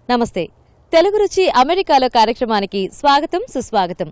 నమస్తే తెలుగు రుచి అమెరికాలో కార్యక్రమానికి స్వాగతం సుస్వాగతం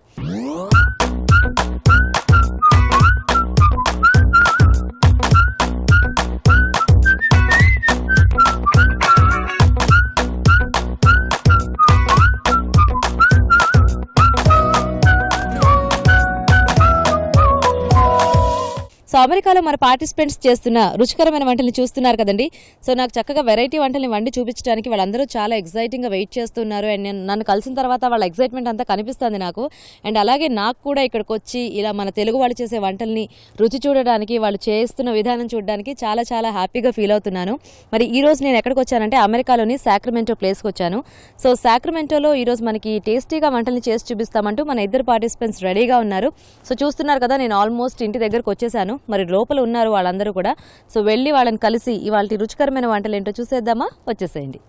సో అమెరికాలో మన పార్టిసిపెంట్స్ చేస్తున్న రుచికరమైన వంటల్ని చూస్తున్నారు కదండి సో నాకు చక్కగా వెరైటీ వంటల్ని వండి చూపించడానికి వాళ్ళందరూ చాలా ఎక్సైటింగ్ గా వెయిట్ చేస్తున్నారు అండ్ నేను నన్ను కలిసిన తర్వాత వాళ్ళ ఎక్సైట్మెంట్ అంతా కనిపిస్తుంది నాకు అండ్ అలాగే నాకు కూడా ఇక్కడికి వచ్చి ఇలా మన తెలుగు వాళ్ళు చేసే వంటల్ని రుచి చూడడానికి వాళ్ళు చేస్తున్న విధానం చూడడానికి చాలా చాలా హ్యాపీగా ఫీల్ అవుతున్నాను మరి ఈ రోజు నేను ఎక్కడికి వచ్చానంటే అమెరికాలోని సాక్రమెంటో ప్లేస్కి వచ్చాను సో సాక్రమెంటోలో ఈ రోజు మనకి టేస్టీగా వంటల్ని చేసి చూపిస్తామంటూ మన ఇద్దరు పార్టిసిపెంట్స్ రెడీగా ఉన్నారు సో చూస్తున్నారు కదా నేను ఆల్మోస్ట్ ఇంటి దగ్గరకు వచ్చేసాను మరి లోపల ఉన్నారు వాళ్ళందరూ కూడా సో వెళ్ళి వాళ్ళని కలిసి ఇవాళ రుచికరమైన వంటలు ఏంటో చూసేద్దామా వచ్చేసేయండి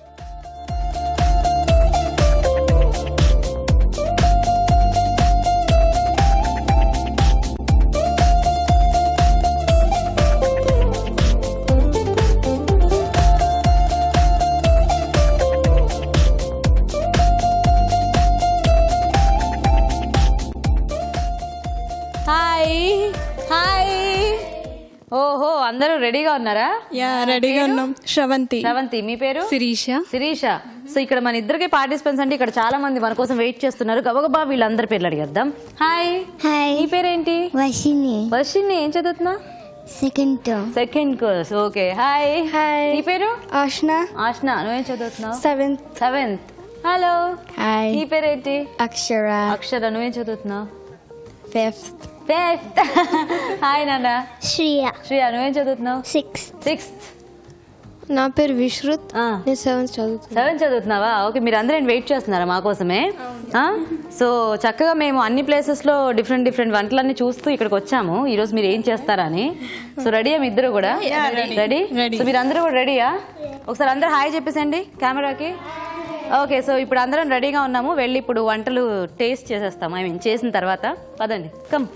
హాయ్ హాయ్ ఓహో అందరూ రెడీగా ఉన్నారా యా రెడీగా ఉన్నాం శ్రవంతి శ్రవంతి మీ పేరు శిరీష శిరీష సో ఇక్కడ మన ఇద్దరికి పార్టిసిపెంట్స్ అంటే ఇక్కడ చాలా మంది మన కోసం వెయిట్ చేస్తున్నారు గబగబా వీళ్ళందరి పేర్లు అడిగేద్దాం హాయ్ హాయ్ నీ పేరేంటి వర్షిని వర్షిని ఏం చదువుతున్నా second term second course okay hi hi నీ పేరు ఆష్న ఆష్న నువ్వేం చదువుతున్నావు సెవెంత్ సెవెంత్ హలో హాయ్ నీ పేరేంటి అక్షర అక్షర నువ్వేం చదువుతున్నావు ఫిఫ్త్ ఫిఫ్త్ హాయ్ నాన్న శ్రియ శ్రియా నువ్వేం చదువుతున్నావు సిక్స్త్ సిక్స్త్ నా పేరు విశ్రుత్ నేను సెవెంత్ చదువుతాను సెవెన్ చదువుతున్నావా ఓకే మీరు అందరూ వెయిట్ చేస్తున్నారా మా కోసమే ఆ? సో చక్కగా మేము అన్ని ప్లేసెస్లో డిఫరెంట్ డిఫరెంట్ వంటలన్నీ చూస్తూ ఇక్కడికి వచ్చాము ఈ రోజు మీరు ఏం చేస్తారని సో రెడీయా మీ ఇద్దరు కూడా రెడీ సో మీరు అందరూ కూడా రెడీయా ఒకసారి అందరూ హాయ్ చెప్పేసండి కెమెరాకి ఓకే సో ఇప్పుడు అందరం రెడీగా ఉన్నాము వెళ్ళి ఇప్పుడు వంటలు టేస్ట్ చేసేస్తాము ఐ మీన్ చేసిన తర్వాత పదండి కమ్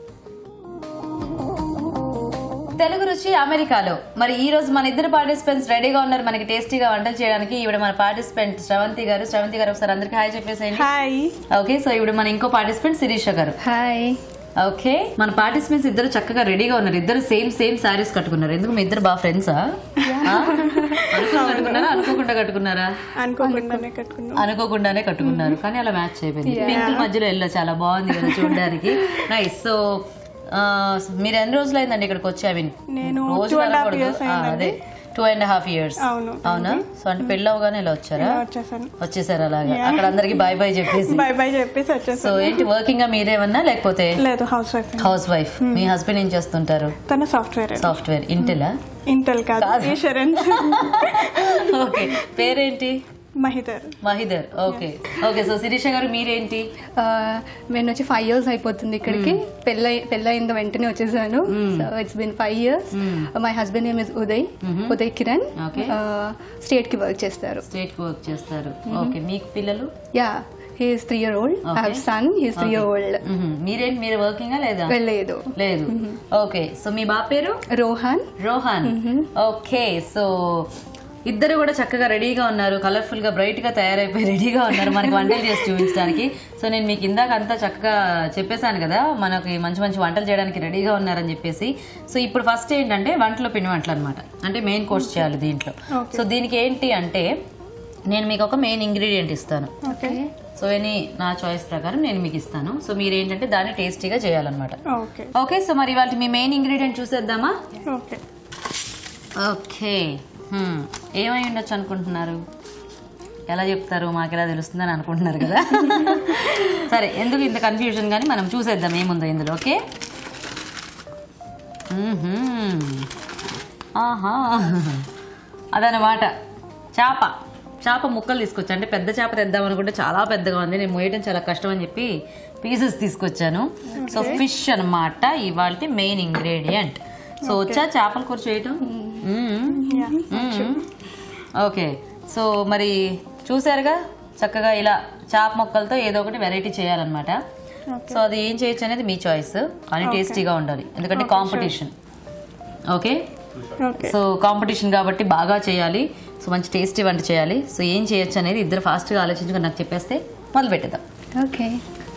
తెలుగు రుచి అమెరికాలో మరి ఈ రోజు మన ఇద్దరు పార్టిసిపెంట్స్ రెడీగా ఉన్నారు మనకి టేస్టీగా వంటలు చేయడానికి ఇవిడ మన పార్టిసిపెంట్ శ్రవంతి గారు శ్రవంతి గారు ఒకసారి అందరికి హాయ్ చెప్పేసేయండి హాయ్ ఓకే సో ఇప్పుడు మన ఇంకో పార్టిసిపెంట్ శిరీష గారు హాయ్ ఓకే మన పార్టిసిపెంట్స్ ఇద్దరు చక్కగా రెడీగా ఉన్నారు ఇద్దరు సేమ్ సేమ్ సారీస్ కట్టుకున్నారు ఎందుకు మీ ఇద్దరు బాగా ఫ్రెండ్సా అనుకుని కట్టుకున్నారా అనుకోకుండా కట్టుకున్నారా అనుకోకుండానే కట్టుకున్నాం అనుకోకుండానే కట్టుకున్నారు కానీ అలా మ్యాచ్ అయిపోయింది పింక్ మధ్యలో ఎల్లో చాలా బాగుంది కదా చూడడానికి నైస్ సో మీరు ఎన్ని రోజులు అయిందండి ఇక్కడికి వచ్చి ఐ మీన్ నేను రోజు two and a half అనకూడదు. years ఆ, అదే టూ అండ్ హాఫ్ ఇయర్స్ అవును. అవునా సో అంటే పెళ్ళి అవగానే ఇలా వచ్చారా ఇలా వచ్చేసాను వచ్చేసారు అలాగా అక్కడ అందరికి బాయ్ బాయ్ చెప్పేసి బై బై చెప్పేసి సో వచ్చేసాను ఏంటి వర్కింగ్ గా మీరేమన్నా లేకపోతే లేదు హౌస్ వైఫ్ హౌస్ వైఫ్ మీ హస్బెండ్ ఏం చేస్తుంటారు తన సాఫ్ట్వేర్ సాఫ్ట్వేర్ ఇంటెలా ఇంటెల్ కాదు ఇన్సూరెన్స్ ఓకే పేరేంటి Mahidar Mahidar okay okay so Sirisha garu మీరేంటి ఆ, నేను వచ్చి ఫైవ్ ఇయర్స్ అయిపోతుంది ఇక్కడికి పెళ్ళై పెళ్ళైన వెంటనే వచ్చేసాను so it's been five years my husband name is Uday Uday Kiran Okay. State కి వర్క్ చేస్తారు స్టేట్ వర్క్ చేస్తారు ఓకే మీకు పిల్లలు yeah he's three year old I have son he's three year old hmm. మీరేంటి మీరు వర్కింగా లేదా వెళ్ళలేదు లేదు ఓకే సో మీ బాబు పేరు రోహన్ రోహన్ ఓకే సో ఇద్దరు కూడా చక్కగా రెడీగా ఉన్నారు కలర్ఫుల్ గా బ్రైట్ గా తయారైపోయి రెడీగా ఉన్నారు మనకి వంటలు చేసి చూపించడానికి సో నేను మీకు ఇందాక అంతా చక్కగా చెప్పేశాను కదా మనకి మంచి మంచి వంటలు చేయడానికి రెడీగా ఉన్నారని చెప్పేసి సో ఇప్పుడు ఫస్ట్ ఏంటంటే వంటలో పిండి వంటలు అనమాట అంటే మెయిన్ కోర్స్ చేయాలి దీంట్లో సో దీనికి ఏంటి అంటే నేను మీకు ఒక మెయిన్ ఇంగ్రీడియంట్ ఇస్తాను ఓకే సో ఎనీ నా చాయిస్ ప్రకారం నేను మీకు ఇస్తాను సో మీరు ఏంటంటే దాన్ని టేస్టీగా చేయాలన్నమాట ఓకే ఓకే సో మరి ఇవాళ మీ మెయిన్ ఇంగ్రీడియంట్ చూసేద్దామా ఓకే ఓకే హ్మ్. ఏమై ఉండొచ్చు అనుకుంటున్నారు ఎలా చెప్తారు మాకు ఎలా తెలుస్తుందని అనుకుంటున్నారు కదా సరే ఎందుకు ఇంత కన్ఫ్యూజన్ కానీ మనం చూసేద్దాం ఏముందో ఇందులో ఓకే మ్మ్హ్మ్. ఆహా అదనమాట చేప చేప ముక్కలు తీసుకొచ్చా అంటే పెద్ద చేప తెద్దాం అనుకుంటే చాలా పెద్దగా ఉంది నేను మోయటం చాలా కష్టం అని చెప్పి పీసెస్ తీసుకొచ్చాను సో ఫిష్ అన్నమాట ఇవాళ మెయిన్ ఇంగ్రీడియంట్ సో వచ్చా చేపల కూర చేయటం hmm. Yeah hmm. Okay so మరి చూసారుగా చక్కగా ఇలా చాప్ మొక్కలతో ఏదో ఒకటి వెరైటీ చేయాలన్నమాట సో అది ఏం చేయొచ్చు అనేది మీ చాయిస్ కానీ టేస్టీగా ఉండాలి ఎందుకంటే competition okay okay so competition కాబట్టి బాగా చేయాలి సో మంచి టేస్టీ వంట చేయాలి సో ఏం చేయొచ్చు అనేది ఇద్దరు ఫాస్ట్గా ఆలోచించుకొని నాకు చెప్పేస్తే మొదలు పెట్టేద్దాం ఓకే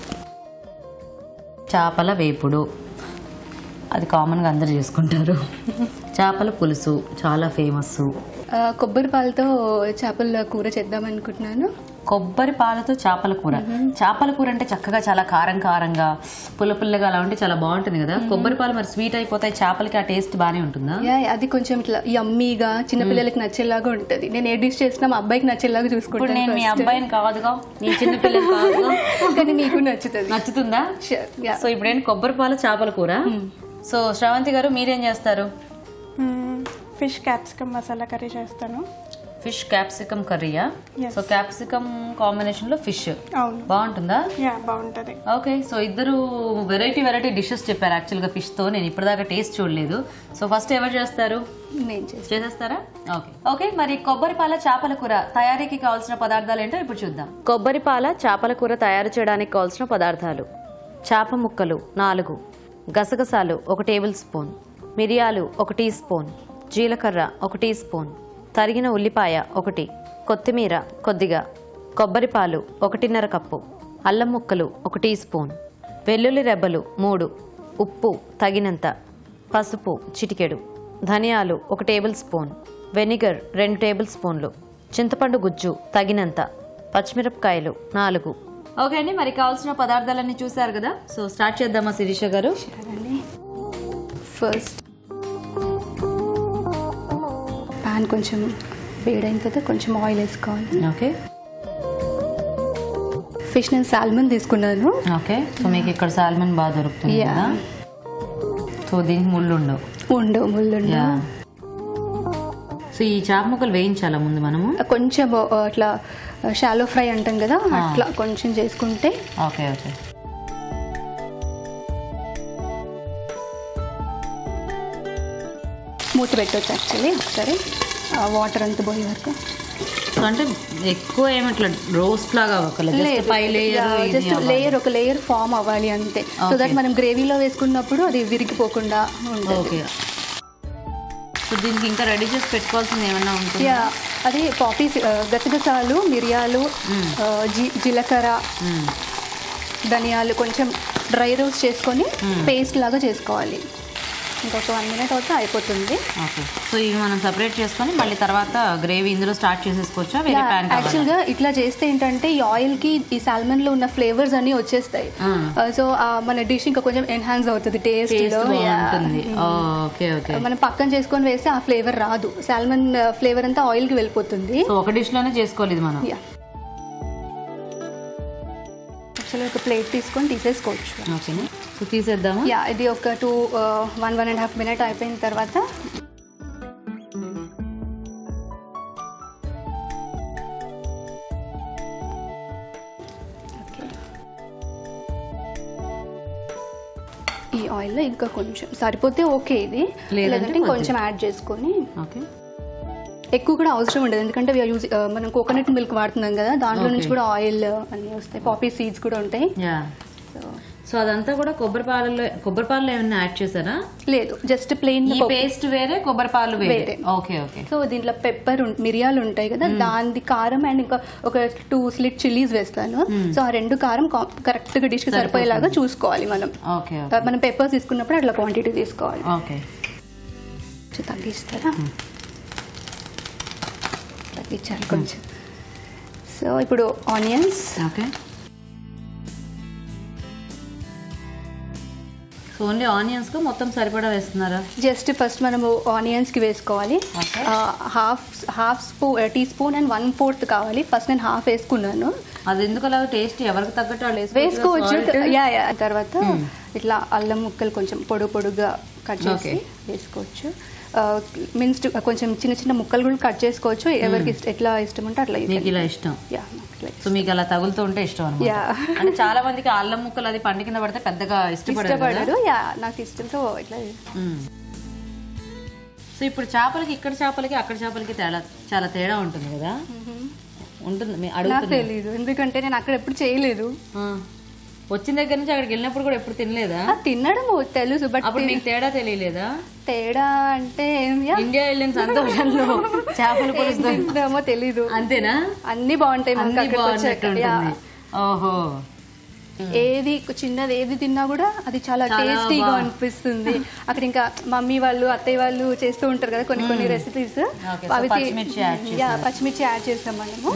చేపల వేపుడు అది కామన్గా అందరు చేసుకుంటారు చేపల పులుసు చాలా ఫేమస్ కొబ్బరి పాలతో చేపల కూర చేద్దాం అనుకుంటున్నాను కొబ్బరి పాలతో చేపల కూర చేపల కూర అంటే చక్కగా చాలా కారం కారంగా పుల్ల పుల్లగా అలా ఉంటే చాలా బాగుంటుంది కదా కొబ్బరి పాలు మరి స్వీట్ అయిపోతాయి చేపలకి ఆ టేస్ట్ బాగానే ఉంటుందా యా అది కొంచెం ఇట్లా యమ్మీగా చిన్నపిల్లలకి నచ్చేలాగా ఉంటది నేను ఏ డిష్ చేసినా మా అబ్బాయికి నచ్చేలాగా ఇప్పుడు చూసుకుంటాను నేను మీ first. అబ్బాయిని కాదుగా నీ చిన్న పిల్లలు కాదుగా కానీ నీకు నచ్చుతుంది నచ్చుతుందా Sure, yeah. సో ఇప్పుడేంటి కొబ్బరి పాల చేపల కూర సో శ్రవంతి గారు మీరేం చేస్తారు ఫిష్ క్యాప్సికమ్ మసాలా కర్రీ చేస్తాను ఫిష్ క్యాప్సికమ్ కర్రీయా Yes. సో క్యాప్సికమ్ కాంబినేషన్ లో ఫిష్ అవును బాగుంటుందా యా బాగుంటుంది ఓకే సో ఇద్దరు వెరైటీ వెరైటీ డిషెస్ చెప్పారు యాక్చువల్గా ఫిష్తో నేను ఇప్పటిదాకా టేస్ట్ చూడలేదు సో ఫస్ట్ ఎవరు చేస్తారు నేను చేస్తాను చేసేస్తారా ఓకే ఓకే మరి కొబ్బరి పాల చేపల కూర తయారీకి కావాల్సిన పదార్థాలు ఏంటో ఇప్పుడు చూద్దాం కొబ్బరి పాల చేపల కూర తయారు చేయడానికి కావాల్సిన పదార్థాలు చేప ముక్కలు నాలుగు గసగసాలు ఒక టేబుల్ స్పూన్ మిరియాలు ఒక టీ స్పూన్ జీలకర్ర ఒక టీ స్పూన్ తరిగిన ఉల్లిపాయ ఒకటి కొత్తిమీర కొద్దిగా కొబ్బరి పాలు ఒకటిన్నర కప్పు అల్లం ముక్కలు ఒక టీ స్పూన్ వెల్లుల్లి రెబ్బలు మూడు ఉప్పు తగినంత పసుపు చిటికెడు ధనియాలు ఒక టేబుల్ స్పూన్ వెనిగర్ రెండు టేబుల్ స్పూన్లు చింతపండు గుజ్జు తగినంత పచ్చిమిరపకాయలు నాలుగు ఓకే అండి మరి కావాల్సిన పదార్థాలన్నీ చూసారు కదా సో స్టార్ట్ చేద్దామా శిరీష గారు ఫస్ట్ పాన్ కొంచెం వేడైన తర్వాత కొంచెం ఆయిల్ వేసుకోవాలి ఓకే ఫిష్ నేను సాల్మన్ తీసుకున్నాను ఓకే సో మీకు ఇక్కడ సాల్మన్ బాగా దొరుకుతుంది Yeah. కదా సో దీనికి ముళ్ళు ఉండవు ఉండవు ముళ్ళు యా సో ఈ చేప ముక్కలు వేయించాలా ముందు మనము కొంచెం ఆ, అట్లా షాలో ఫ్రై అంటాం కదా అట్లా కొంచెం చేసుకుంటే ఓకే ఓకే మూత పెట్టవచ్చు యాక్చువల్లీ ఒకసారి వాటర్ అంతా పోయే వరకు సో అంటే ఎక్కువ ఏమట్లా రోస్ట్ లాగా అవ్వకలేదు జస్ట్ పై లేయర్ జస్ట్ లేయర్ ఒక లేయర్ ఫామ్ అవ్వాలి అంతే సో దట్ మనం గ్రేవీలో వేసుకున్నప్పుడు అది విరిగిపోకుండా ఉంటుంది ఓకే సో దీనికి ఇంకా రెడీ చేసి పెట్టుకోవాల్సింది ఏమన్నా ఉంటుంది యా అది పాపీ గసగసాలు మిరియాలు ఆ, జీ జీలకర్ర ధనియాలు కొంచెం డ్రై రోస్ట్ చేసుకొని పేస్ట్ లాగా చేసుకోవాలి ఇంకొక వన్ మినిట్ అవుతే అయిపోతుంది ఓకే సో ఇవి మనం సపరేట్ చేసుకొని మళ్ళీ తర్వాత గ్రేవీ ఇందులో స్టార్ట్ చేసేసుకోవచ్చా వేరే ప్యాన్ యాక్చువల్గా ఇట్లా చేస్తే ఏంటంటే ఈ ఆయిల్ కి ఈ సాల్మన్ లో ఉన్న ఫ్లేవర్స్ అన్ని వచ్చేస్తాయి సో మన డిష్ ఇంకా కొంచెం ఎన్హాన్స్ అవుతుంది టేస్ట్ టేస్ట్ లో బాగుంటుంది ఓకే ఓకే మనం పక్కన చేసుకొని వేస్తే ఆ ఫ్లేవర్ రాదు సాల్మన్ ఫ్లేవర్ అంతా ఆయిల్ కి వెళ్ళిపోతుంది సో ఒక డిష్ లోనే చేసుకోవాలి ఇది మనం యా యాక్చువల్గా ఒక ప్లేట్ తీసుకొని తీసేసుకోవచ్చు ఓకేనా సో తీసేద్దామా యా ఇది ఒక two one one and half minute అయిపోయిన తర్వాత Okay. ఈ ఆయిల్లో ఇంకా కొంచెం సరిపోతే ఓకే ఇది లేదంటే లేదంటే కొంచెం యాడ్ చేసుకొని ఓకే ఎక్కువ కూడా అవసరం ఉండదు ఎందుకంటే we are using- uh, మనం కోకోనట్ మిల్క్ వాడుతున్నాం కదా దాంట్లో నుంచి కూడా ఆయిల్ అన్నీ వస్తాయి పాపీ సీడ్స్ కూడా ఉంటాయి యా So, సో అదంతా కూడా కొబ్బరి పాలలో కొబ్బరి పాలలో ఏమైనా యాడ్ చేశారా లేదు జస్ట్ ప్లెయిన్ ఈ పేస్ట్ వేరే కొబ్బరి పాలు వేరే వేరే. ఓకే ఓకే సో దీంట్లో పెప్పర్ మిరియాలు ఉంటాయి కదా దాని కారం అండ్ ఇంకా ఒక టూ స్లిట్ చిల్లీస్ వేస్తాను సో ఆ రెండు కారం కరెక్ట్ గా డిష్ కి సరిపోయేలాగా చూసుకోవాలి మనం ఓకే ఆ, మనం పెప్పర్స్ తీసుకున్నప్పుడు అట్లా క్వాంటిటీ తీసుకోవాలి ఓకే కొంచెం తగ్గిస్తారా తగ్గించాలి కొంచెం సో ఇప్పుడు onions okay so only onions కు మొత్తం సరిపడా వేస్తున్నారా జస్ట్ ఫస్ట్ మనము ఆనియన్స్ కి వేసుకోవాలి Okay. Half half spoon tea spoon and one fourth కావాలి ఫస్ట్ నేను హాఫ్ వేసుకున్నాను అది ఎందుకు అలా టేస్ట్ ఎవరికి తగ్గట్టు వాళ్ళు వేసుకోవచ్చు Salt. యా యా తర్వాత ఇట్లా అల్లం ముక్కలు కొంచెం పొడుగు పొడుగా కట్ చేసి Okay. వేసుకోవచ్చు మిన్స్డ్ కొంచెం చిన్న చిన్న ముక్కలు కూడా కట్ చేసుకోవచ్చు ఎవరికి ఇష్ట- ఎట్లా ఇష్టం ఉంటే అట్లా మీకు ఇలా ఇష్టం యా నాకు ఇట్లా సో మీకు అలా తగులుతూ ఉంటే ఇష్టం అనమాట Yeah. అంటే చాలా మందికి అల్లం ముక్కలు అది పండు కింద పడితే పెద్దగా ఇష్టపడరు కదా? ఇష్టపడరు యా నాకు ఇష్టంతో ఇట్లా మ్మ్. సో ఇప్పుడు చేపలకి ఇక్కడ చేపలకి అక్కడ చేపలకి తేడా చాలా తేడా ఉంటుంది కదా ఉంటుంది మీ నాకు అడుగుతున్నా తెలీదు ఎందుకంటే నేను అక్కడ ఎప్పుడు చేయలేదు ఆ. వచ్చిన దగ్గర నుంచి అక్కడికి వెళ్ళినప్పుడు కూడా ఎప్పుడు తినలేదా ఆ, తినడం తెలుసు బట్ అప్పుడు మీకు తేడా తెలియలేదా తేడా అంటే ఏం యా? ఇండియా వెళ్ళిన సంతోషంలో చేపల పులుసు ఏం తింటామో తెలీదు అంతేనా అన్ని బాగుంటాయి మనకి అన్ని అక్కడికి వచ్చాక. బాగున్నట్టు యా. ఉంటుంది ఓహో ఏది చిన్నది ఏది తిన్నా కూడా అది చాలా చాలా టేస్టీగా బా- అనిపిస్తుంది అక్కడ ఇంకా మమ్మీ వాళ్ళు అత్తయ్య వాళ్ళు చేస్తూ ఉంటారు కదా కొన్ని కొన్ని రెసిపీస్ Okay, so పచ్చిమిర్చి add చేశారు. పచ్చిమిర్చి యాడ్ చేస్తాం మనము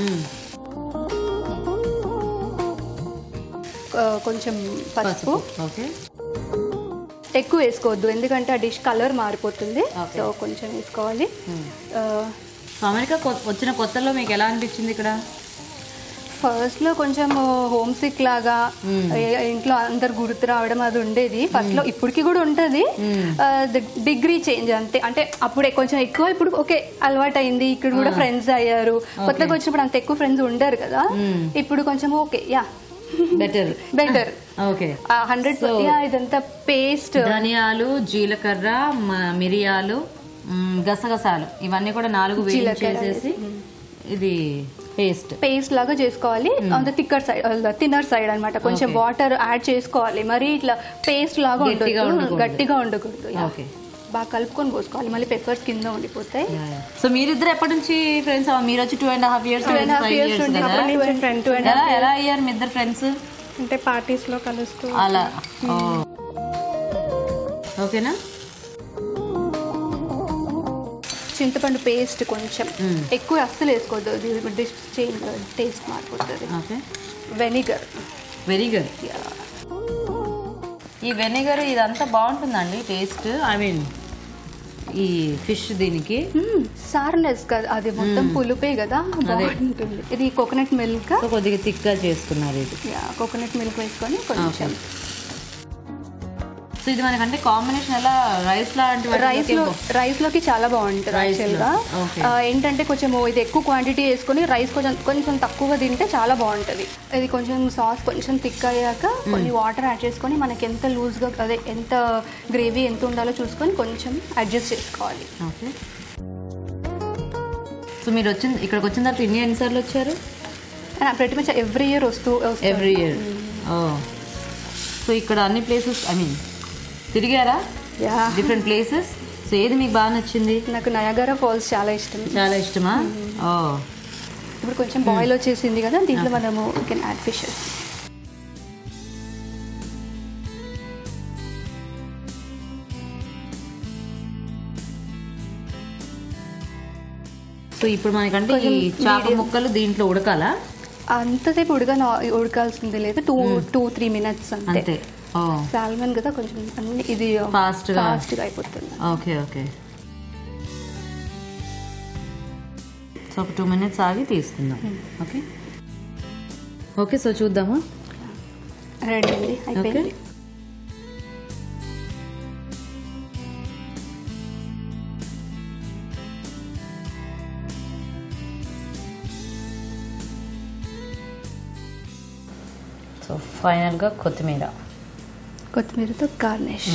ఆ, కొంచెం పసుపు ఓకే ఎక్కువ వేసుకోవద్దు ఎందుకంటే ఆ డిష్ కలర్ మారిపోతుంది Okay. సో కొంచెం వేసుకోవాలి ఆ, సో అమెరికా కొ- వచ్చిన కొత్తలో మీకు ఎలా అనిపించింది ఇక్కడ ఫస్ట్ లో కొంచెం హోమ్ సిక్ లాగా ఏ- ఇంట్లో అందరు గుర్తు రావడం అది ఉండేది ఫస్ట్ లో ఇప్పటికి కూడా ఉంటది డిగ్రీ చేంజ్ అంతే అంటే అప్పుడే కొంచెం ఎక్కువ ఇప్పుడు ఓకే అలవాటు అయింది ఇక్కడ కూడా ఫ్రెండ్స్ అయ్యారు కొత్తగా వచ్చినప్పుడు అంత ఎక్కువ ఫ్రెండ్స్ ఉండరు కదా ఇప్పుడు కొంచెం okay yeah better better okay hundred ఇదంతా పేస్ట్ ధనియాలు జీలకర్ర మ- మిరియాలు మ్, గసగసాలు ఇవన్నీ కూడా నాలుగు వేయించేసేసి ఇది పేస్ట్ పేస్ట్ లాగా చేసుకోవాలి on the thicker side thinner side అన్నమాట కొంచెం వాటర్ యాడ్ చేసుకోవాలి మరి ఇట్లా పేస్ట్ లాగా గట్టిగా ఉండదు ఉండకూడదు. గట్టిగా ఉండకూడదు yeah. ఓకే బాగా కలుపుకొని పోసుకోవాలి మళ్ళీ పెప్పర్స్ కింద ఉండిపోతాయి సో మీరిద్దరు ఎప్పటి నుంచి ఫ్రెండ్స్ మీరు వచ్చి two and half years Two and a half years నుండి కదా నుంచి friend. Two and a ఎలా ఎలా అయ్యారు మీ ఇద్దరు ఫ్రెండ్స్ అంటే పార్టీస్లో కలుస్తూ అలా ఓ. ఓకేనా చింతపండు పేస్ట్ కొంచెం ఎక్కువ అస్సలు వేసుకోవద్దు డిష్ చేంజ్ టేస్ట్ మారిపోతుంది ఓకే వెనిగర్ వెరీ గుడ్ ఈ వెనిగర్ ఇదంతా బాగుంటుందండి టేస్ట్ ఐ మీన్ ఈ ఫిష్ దీనికి సార్నెస్ కదా అది మొత్తం పులుపే కదా బాగుంటుంది ఇది కోకోనట్ మిల్క్ సో కొద్దిగా థిక్గా చేసుకున్నారు ఇది కోకోనట్ మిల్క్ వేసుకొని కొంచెం సో ఇది మనకంటే కాంబినేషన్ ఎలా రైస్ లాంటి రైస్ లో రైస్ లోకి చాలా బాగుంటుంది Rice యాక్చువల్ గా లో, okay. ఆ, ఏంటంటే కొంచెం ఇది ఎక్కువ క్వాంటిటీ వేసుకొని రైస్ కొంచెం కొంచెం తక్కువ తింటే చాలా బాగుంటుంది ఇది కొంచెం సాస్ కొంచెం థిక్ అయ్యాక కొన్ని వాటర్ యాడ్ చేసుకొని మనకి ఎంత లూజ్ గా అదే ఎంత గ్రేవీ ఎంత ఉండాలో చూసుకొని కొంచెం అడ్జస్ట్ చేసుకోవాలి ఓకే సో మీరు వచ్చిన ఇక్కడికి వచ్చిన తర్వాత ఇన్ని ఎన్నిసార్లు వచ్చారు ప్రతి మచ్ ఎవ్రీ ఇయర్ వస్తూ వస్తూ ఎవ్రీ ఇయర్ ఓ సో ఇక్కడ అన్ని ప్లేసెస్ ఐ మీన్ తిరిగారా యా డిఫరెంట్ ప్లేసెస్ సో ఏది మీకు బాగా నచ్చింది నాకు నయాగరా ఫాల్స్ చాలా ఇష్టం చాలా ఇష్టమా ఓ ఇప్పుడు కొంచెం బాయిల్ వచ్చేసింది కదా దీంట్లో మనము కెన్ యాడ్ ఫిషెస్ సో ఇప్పుడు మనకంటే ఈ కొంచెం చేప medium. ముక్కలు దీంట్లో ఉడకాలా అంతసేపు ఉడక ఉడకాల్సింది లేదు టూ టూ త్రీ మినిట్స్ అంతే అంతే ఓ సాల్మన్ కదా కొంచెం అన్ని ఇది Fast గా. ఫాస్ట్ గా అయిపోతుంది ఓకే ఓకే సో ఒక టూ మినిట్స్ ఆగి తీసుకుందాం ఓకే ఓకే సో చూద్దామా రెడీ అండి అయిపోయింది సో ఫైనల్గా కొత్తిమీర కొత్తిమీరతో గార్నిష్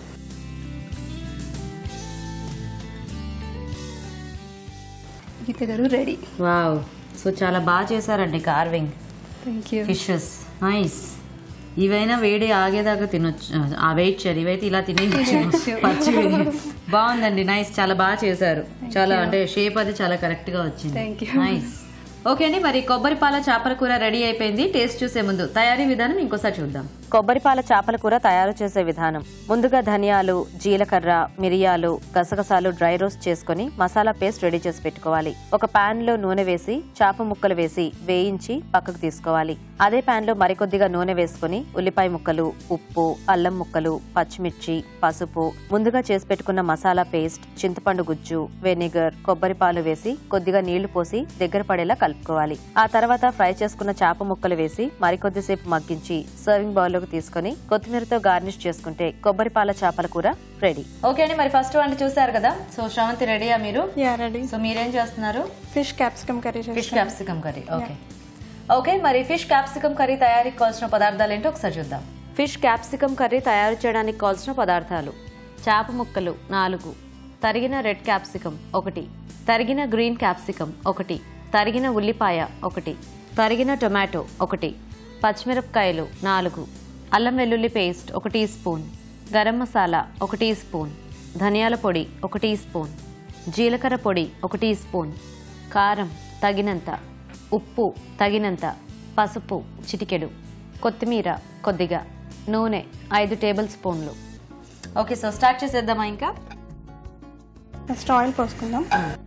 గీత గారు రెడీ వావ్ సో చాలా బాగా చేశారండి carving thank you fishes nice ఇవైనా వేడి ఆగేదాకా తినొచ్చు ఆ వెయిట్ చేయాలి ఇవైతే ఇలా తినేయచ్చు పచ్చివి బాగుందండి నైస్ చాలా బాగా చేశారు చాలా అంటే షేప్ అది చాలా కరెక్ట్ గా వచ్చింది Thank you. నైస్ ఓకే అండి మరి కొబ్బరి పాల చేపల కూర రెడీ అయిపోయింది టేస్ట్ చూసే ముందు తయారీ విధానం ఇంకోసారి చూద్దాం కొబ్బరి పాల చేపల కూర తయారు చేసే విధానం ముందుగా ధనియాలు జీలకర్ర మిరియాలు గసగసాలు డ్రై రోస్ట్ చేసుకుని మసాలా పేస్ట్ రెడీ చేసి పెట్టుకోవాలి ఒక పాన్ లో నూనె వేసి చేప ముక్కలు వేసి వేయించి పక్కకు తీసుకోవాలి అదే పాన్ లో మరికొద్దిగా నూనె వేసుకుని ఉల్లిపాయ ముక్కలు ఉప్పు అల్లం ముక్కలు పచ్చిమిర్చి పసుపు ముందుగా చేసి పెట్టుకున్న మసాలా పేస్ట్ చింతపండు గుజ్జు వెనిగర్ కొబ్బరి పాలు వేసి కొద్దిగా నీళ్లు పోసి దగ్గర పడేలా కలుపుకోవాలి ఆ తర్వాత ఫ్రై చేసుకున్న చేప ముక్కలు వేసి మరికొద్దిసేపు మగ్గించి సర్వింగ్ బౌల్ లోకి తీసుకుని కొత్తిమీరతో గార్నిష్ చేసుకుంటే కొబ్బరి పాల చేపల కూర రెడీ ఓకే అండి మరి ఫస్ట్ వంట చూసారు కదా సో శ్రవంతి రెడీయా మీరు యా రెడీ సో మీరేం చేస్తున్నారు ఫిష్ క్యాప్సికమ్ కర్రీ ఫిష్ చేస్తాను క్యాప్సికమ్ కర్రీ ఓకే ఓకే మరి ఫిష్ క్యాప్సికమ్ కర్రీ తయారీకి కావాల్సిన పదార్థాలు ఏంటో ఒకసారి చూద్దాం ఫిష్ క్యాప్సికమ్ కర్రీ తయారు చేయడానికి కావాల్సిన పదార్థాలు చేప ముక్కలు నాలుగు తరిగిన రెడ్ క్యాప్సికమ్ ఒకటి తరిగిన గ్రీన్ క్యాప్సికమ్ ఒకటి తరిగిన ఉల్లిపాయ ఒకటి తరిగిన టొమాటో ఒకటి పచ్చిమిరపకాయలు నాలుగు అల్లం వెల్లుల్లి పేస్ట్ ఒక టీ స్పూన్ గరం మసాలా ఒక టీ స్పూన్ ధనియాల పొడి ఒక టీ స్పూన్ జీలకర్ర పొడి ఒక టీ స్పూన్ కారం తగినంత ఉప్పు తగినంత పసుపు చిటికెడు కొత్తిమీర కొద్దిగా నూనె ఐదు టేబుల్ స్పూన్లు ఓకే సో స్టార్ట్ చేసేద్దామా ఇంకా ఫస్ట్ ఆయిల్ పోసుకుందాం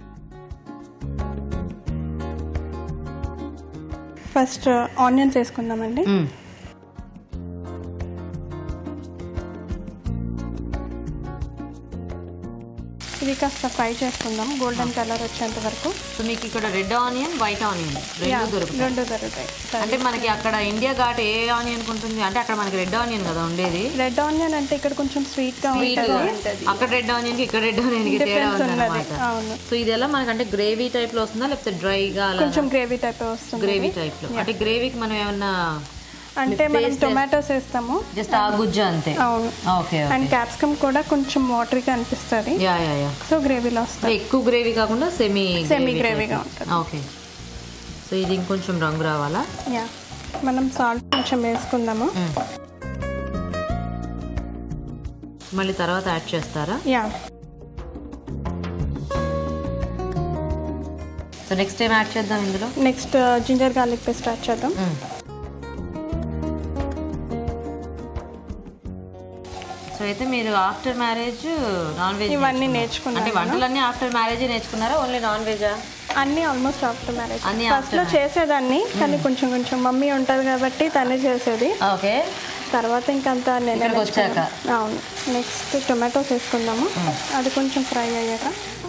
ఫస్ట్ ఆనియన్స్ వేసుకుందామండి ఇది కాస్త ఫ్రై చేసుకుందాం గోల్డెన్ కలర్ వచ్చేంత వరకు సో మీకు ఇక్కడ red onion white onion yeah, రెండు దొరుకుతాయి రెండు దొరుకుతాయి అంటే మనకి అక్కడ ఇండియా ఘాట్ ఏ ఆనియన్ ఉంటుంది అంటే అక్కడ మనకి రెడ్ ఆనియన్ కదా ఉండేది రెడ్ ఆనియన్ అంటే ఇక్కడ కొంచెం స్వీట్ గా ఉంటుంది అక్కడ రెడ్ ఆనియన్ కి ఇక్కడ రెడ్ ఆనియన్ కి తేడా Difference ఉంది ఉన్నది, అవును. సో ఇది ఎలా మనకి అంటే గ్రేవీ టైప్ లో వస్తుందా లేకపోతే డ్రైగా అలా కొంచెం గ్రేవీ టైప్ వస్తుంది గ్రేవీ టైప్ లో అంటే గ్రేవీకి మనం ఏమన్నా అంటే మనం టొమాటోస్ వేస్తాము జస్ట్ ఆ గుజ్జు అంతే అవును ఓకే అండ్ క్యాప్సికమ్ కూడా కొంచెం వాటరీగా అనిపిస్తుంది యా యా యా సో గ్రేవీలో వస్తుంది ఎక్కువ గ్రేవీ కాకుండా సెమీ Semi gravy గా ఉంటుంది. ఓకే సో ఇది ఇంకొంచెం రంగు రావాలా యా మనం సాల్ట్ కొంచెం వేసుకుందాము మళ్ళీ తర్వాత యాడ్ చేస్తారా యా సో నెక్స్ట్ ఏం యాడ్ చేద్దాం ఇందులో next ginger garlic paste add చేద్దాం సో అయితే మీరు ఆఫ్టర్ మ్యారేజ్ నాన్ వెజ్ ఇవన్నీ నేర్చుకున్నాను అంటే వంటలన్నీ ఆఫ్టర్ మ్యారేజ్ నేర్చుకున్నారా ఓన్లీ నాన్ వెజా అన్నీ ఆల్మోస్ట్ ఆఫ్టర్ మ్యారేజ్ అన్నీ ఫస్ట్ లో చేసేదాన్ని కానీ కొంచెం కొంచెం మమ్మీ ఉంటది కాబట్టి తనే చేసేది ఓకే తర్వాత ఇంకంతా నేనే ఇక్కడికి వచ్చాక. నేర్చుకున్నాను. అవును నెక్స్ట్ టొమాటోస్ వేసుకుందాము అది కొంచెం ఫ్రై అయ్యాక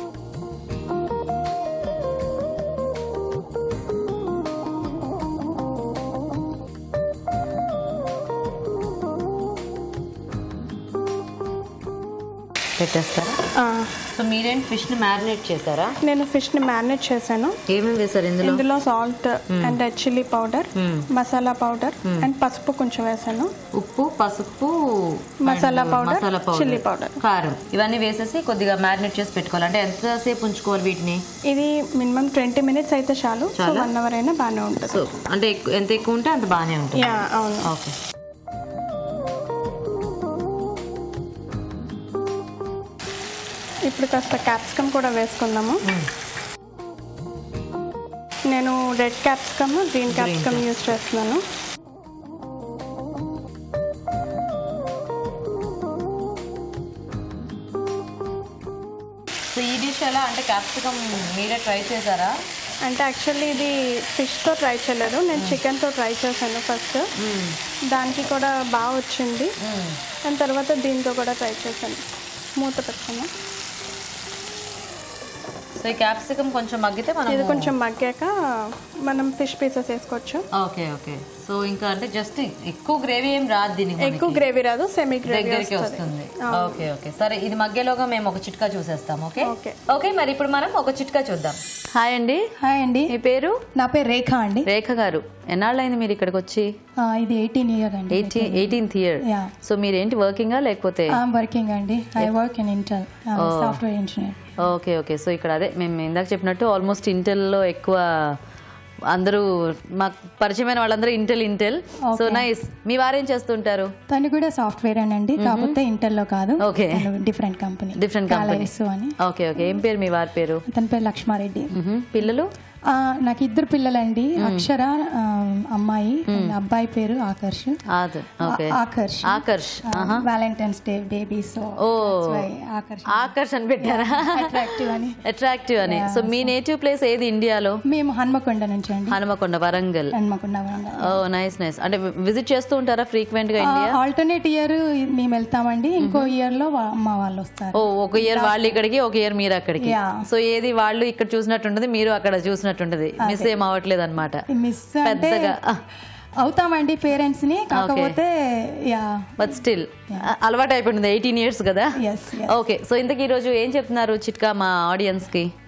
పెట్టేస్తారా ఆ, సో మీరేంటి ఫిష్ ని మ్యారినేట్ చేశారా నేను ఫిష్ ని మ్యారినేట్ చేశాను ఏమేమి వేశారు ఇందులో ఇందులో salt and red chilli powder masala powder and పసుపు కొంచెం వేసాను ఉప్పు పసుపు masala and powder, masala chilli powder powder. కారం ఇవన్నీ వేసేసి కొద్దిగా మ్యారినేట్ చేసి పెట్టుకోవాలి అంటే ఎంతసేపు ఉంచుకోవాలి వీటిని ఇది మినిమం ట్వంటీ మినిట్స్ అయితే చాలు సో చాలా? వన్ అవర్ అయినా బాగానే ఉంటుంది సో అంటే ఎక్కు- ఎంత ఎక్కువ ఉంటే అంత బాగానే ఉంటుంది యా అవును ఓకే ఇప్పుడు కాస్త క్యాప్సికమ్ కూడా వేసుకుందాము నేను red capsicum green capsicum use చేస్తున్నాను సో ఈ డిష్ ఎలా అంటే క్యాప్సికమ్ మీరే ట్రై చేశారా అంటే యాక్చువల్లీ ఇది ఫిష్తో ట్రై చేయలేదు నేను చికెన్తో ట్రై చేశాను ఫస్ట్ దానికి కూడా బాగా వచ్చింది అండ్ తర్వాత దీంతో కూడా ట్రై చేశాను మూత పెట్టుకున్నాను సో ఈ క్యాప్సికమ్ కొంచెం మగ్గితే మనం ఇది కొంచెం మగ్గాక మనం ఫిష్ పీసెస్ వేసుకోవచ్చు ఓకే ఓకే సో ఇంకా అంటే జస్ట్ ఎక్కువ గ్రేవీ ఏం రాదు దీనికి ఎక్కువ మనకి. గ్రేవీ రాదు సెమీ గ్రేవీ దగ్గరికి వస్తుంది ఓకే ఓకే సరే ఇది మగ్గేలోగా మేము ఒక చిట్కా చూసేస్తాం ఓకే ఓకే. ఓకే మరి ఇప్పుడు మనం ఒక చిట్కా చూద్దాం హాయ్ అండి హాయ్ అండి మీ పేరు నా పేరు రేఖ అండి రేఖ గారు ఎన్నాళ్ళైంది మీరు ఇక్కడికి వచ్చి ఆ, ఇది ఎయిటీన్ ఇయర్ అండి eighty eighteenth year Yeah. So మీరేంటి వర్కింగా లేకపోతే ఐఎమ్ వర్కింగ్ అండి I work in Intel software engineer okay okay so ఇక్కడ అదే మేము ఇందాక చెప్పినట్టు ఆల్మోస్ట్ ఇంటెల్లో ఎక్కువ అందరూ మాకు పరిచయమైన వాళ్ళందరూ ఇంటెల్ ఇంటెల్ సో నైస్ మీ వారేం చేస్తుంటారు తను కూడా సాఫ్ట్వేర్ అండి కాకపోతే ఇంటెల్ లో కాదు Okay. Different company different company అని ఓకే ఓకే ఏం పేరు మీ వారి పేరు అతని పేరు లక్ష్మారెడ్డి మ్హూ. పిల్లలు ఆ, నాకు ఇద్దరు పిల్లలండి అక్షర ఆ, అమ్మాయి and అబ్బాయి పేరు ఆకర్ష్ ఆద్ okay Akarsh Akarsh Valentine's day baby so ఓ ఆకర్ష్ ఆకర్ష్ అని పెట్టారా అట్రాక్టివ్ అని అట్రాక్టివ్ అని సో మీ నేటివ్ ప్లేస్ ఏది ఇండియాలో మేము హన్మకొండ నుంచి అండి హనుమకొండ వరంగల్ హన్మకొండ ఓ నైస్ నైస్ అంటే విజిట్ చేస్తూ ఉంటారా ఫ్రీక్వెంట్ గా ఇండియా ఆల్టర్నేట్ ఇయర్ మేము వెళ్తామండి ఇంకో ఇయర్ లో వా- అమ్మ వాళ్ళు వస్తారు ఓ ఒక ఇయర్ వాళ్ళు ఇక్కడికి ఒక ఇయర్ మీరు అక్కడికి Yeah. సో ఏది వాళ్ళు ఇక్కడ చూసినట్టుంటది మీరు అక్కడ చూసినట్టుంటది మిస్ ఏం అవ్వట్లేదు అనమాట మిస్ అంటే పెద్దగా అవుతామండి పేరెంట్స్ ని కాకపోతే యా బట్ స్టిల్ అలవాటు అయిపోయింది ఎయిటీన్ ఇయర్స్ కదా ఎస్ ఓకే సో ఇంతకీ ఈరోజు ఏం చెప్తున్నారు చిట్కా మా ఆడియన్స్ కి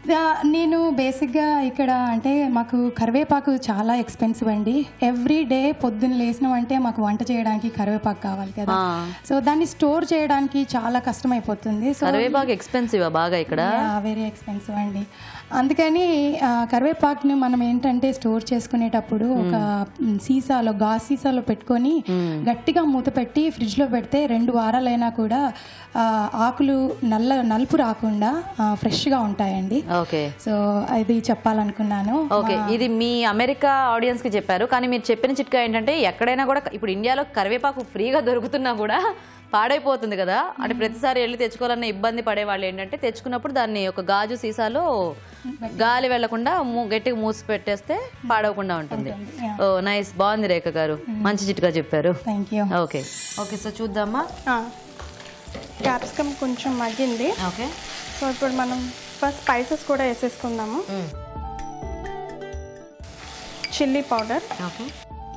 ఆ, నేను బేసిక్గా ఇక్కడ అంటే మాకు కరివేపాకు చాలా ఎక్స్పెన్సివ్ అండి ఎవ్రీ డే పొద్దున్న లేసినామంటే మాకు వంట చేయడానికి కరివేపాకు కావాలి కదా సో దాన్ని స్టోర్ చేయడానికి చాలా కష్టం అయిపోతుంది సో కరివేపాకు ఎక్స్పెన్సివ్ బాగా ఇక్కడ వెరీ ఎక్స్పెన్సివ్ అండి అందుకని ఆ, కరివేపాకుని మనం ఏంటంటే స్టోర్ చేసుకునేటప్పుడు ఒక మ్, సీసాలో గాజు సీసాలో పెట్టుకొని గట్టిగా మూత పెట్టి ఫ్రిడ్జ్ లో పెడితే రెండు వారాలైనా కూడా ఆ, ఆకులు నల్ల నలుపు రాకుండా ఫ్రెష్ గా ఉంటాయండి ఓకే సో అది చెప్పాలనుకున్నాను ఓకే ఇది మీ అమెరికా ఆడియన్స్ కి చెప్పారు కానీ మీరు చెప్పిన చిట్కా ఏంటంటే ఎక్కడైనా కూడా ఇప్పుడు ఇండియాలో కరివేపాకు ఫ్రీగా దొరుకుతున్నా కూడా పాడైపోతుంది కదా అంటే ప్రతిసారి వెళ్ళి తెచ్చుకోవాలన్న ఇబ్బంది పడే వాళ్ళు ఏంటంటే తెచ్చుకున్నప్పుడు దాన్ని ఒక గాజు సీసాలో గాలి వెళ్లకుండా మూ- గట్టిగా మూసి పెట్టేస్తే పాడవకుండా ఉంటుంది ఓ నైస్ బాగుంది రేఖ గారు మంచి చిట్కా చెప్పారు thank you okay okay so చూద్దామా క్యాప్సికమ్ కొంచెం మగ్గింది ఓకే సో ఇప్పుడు మనం ఫస్ట్ స్పైసెస్ కూడా వేసేసుకుందాము chilli powder okay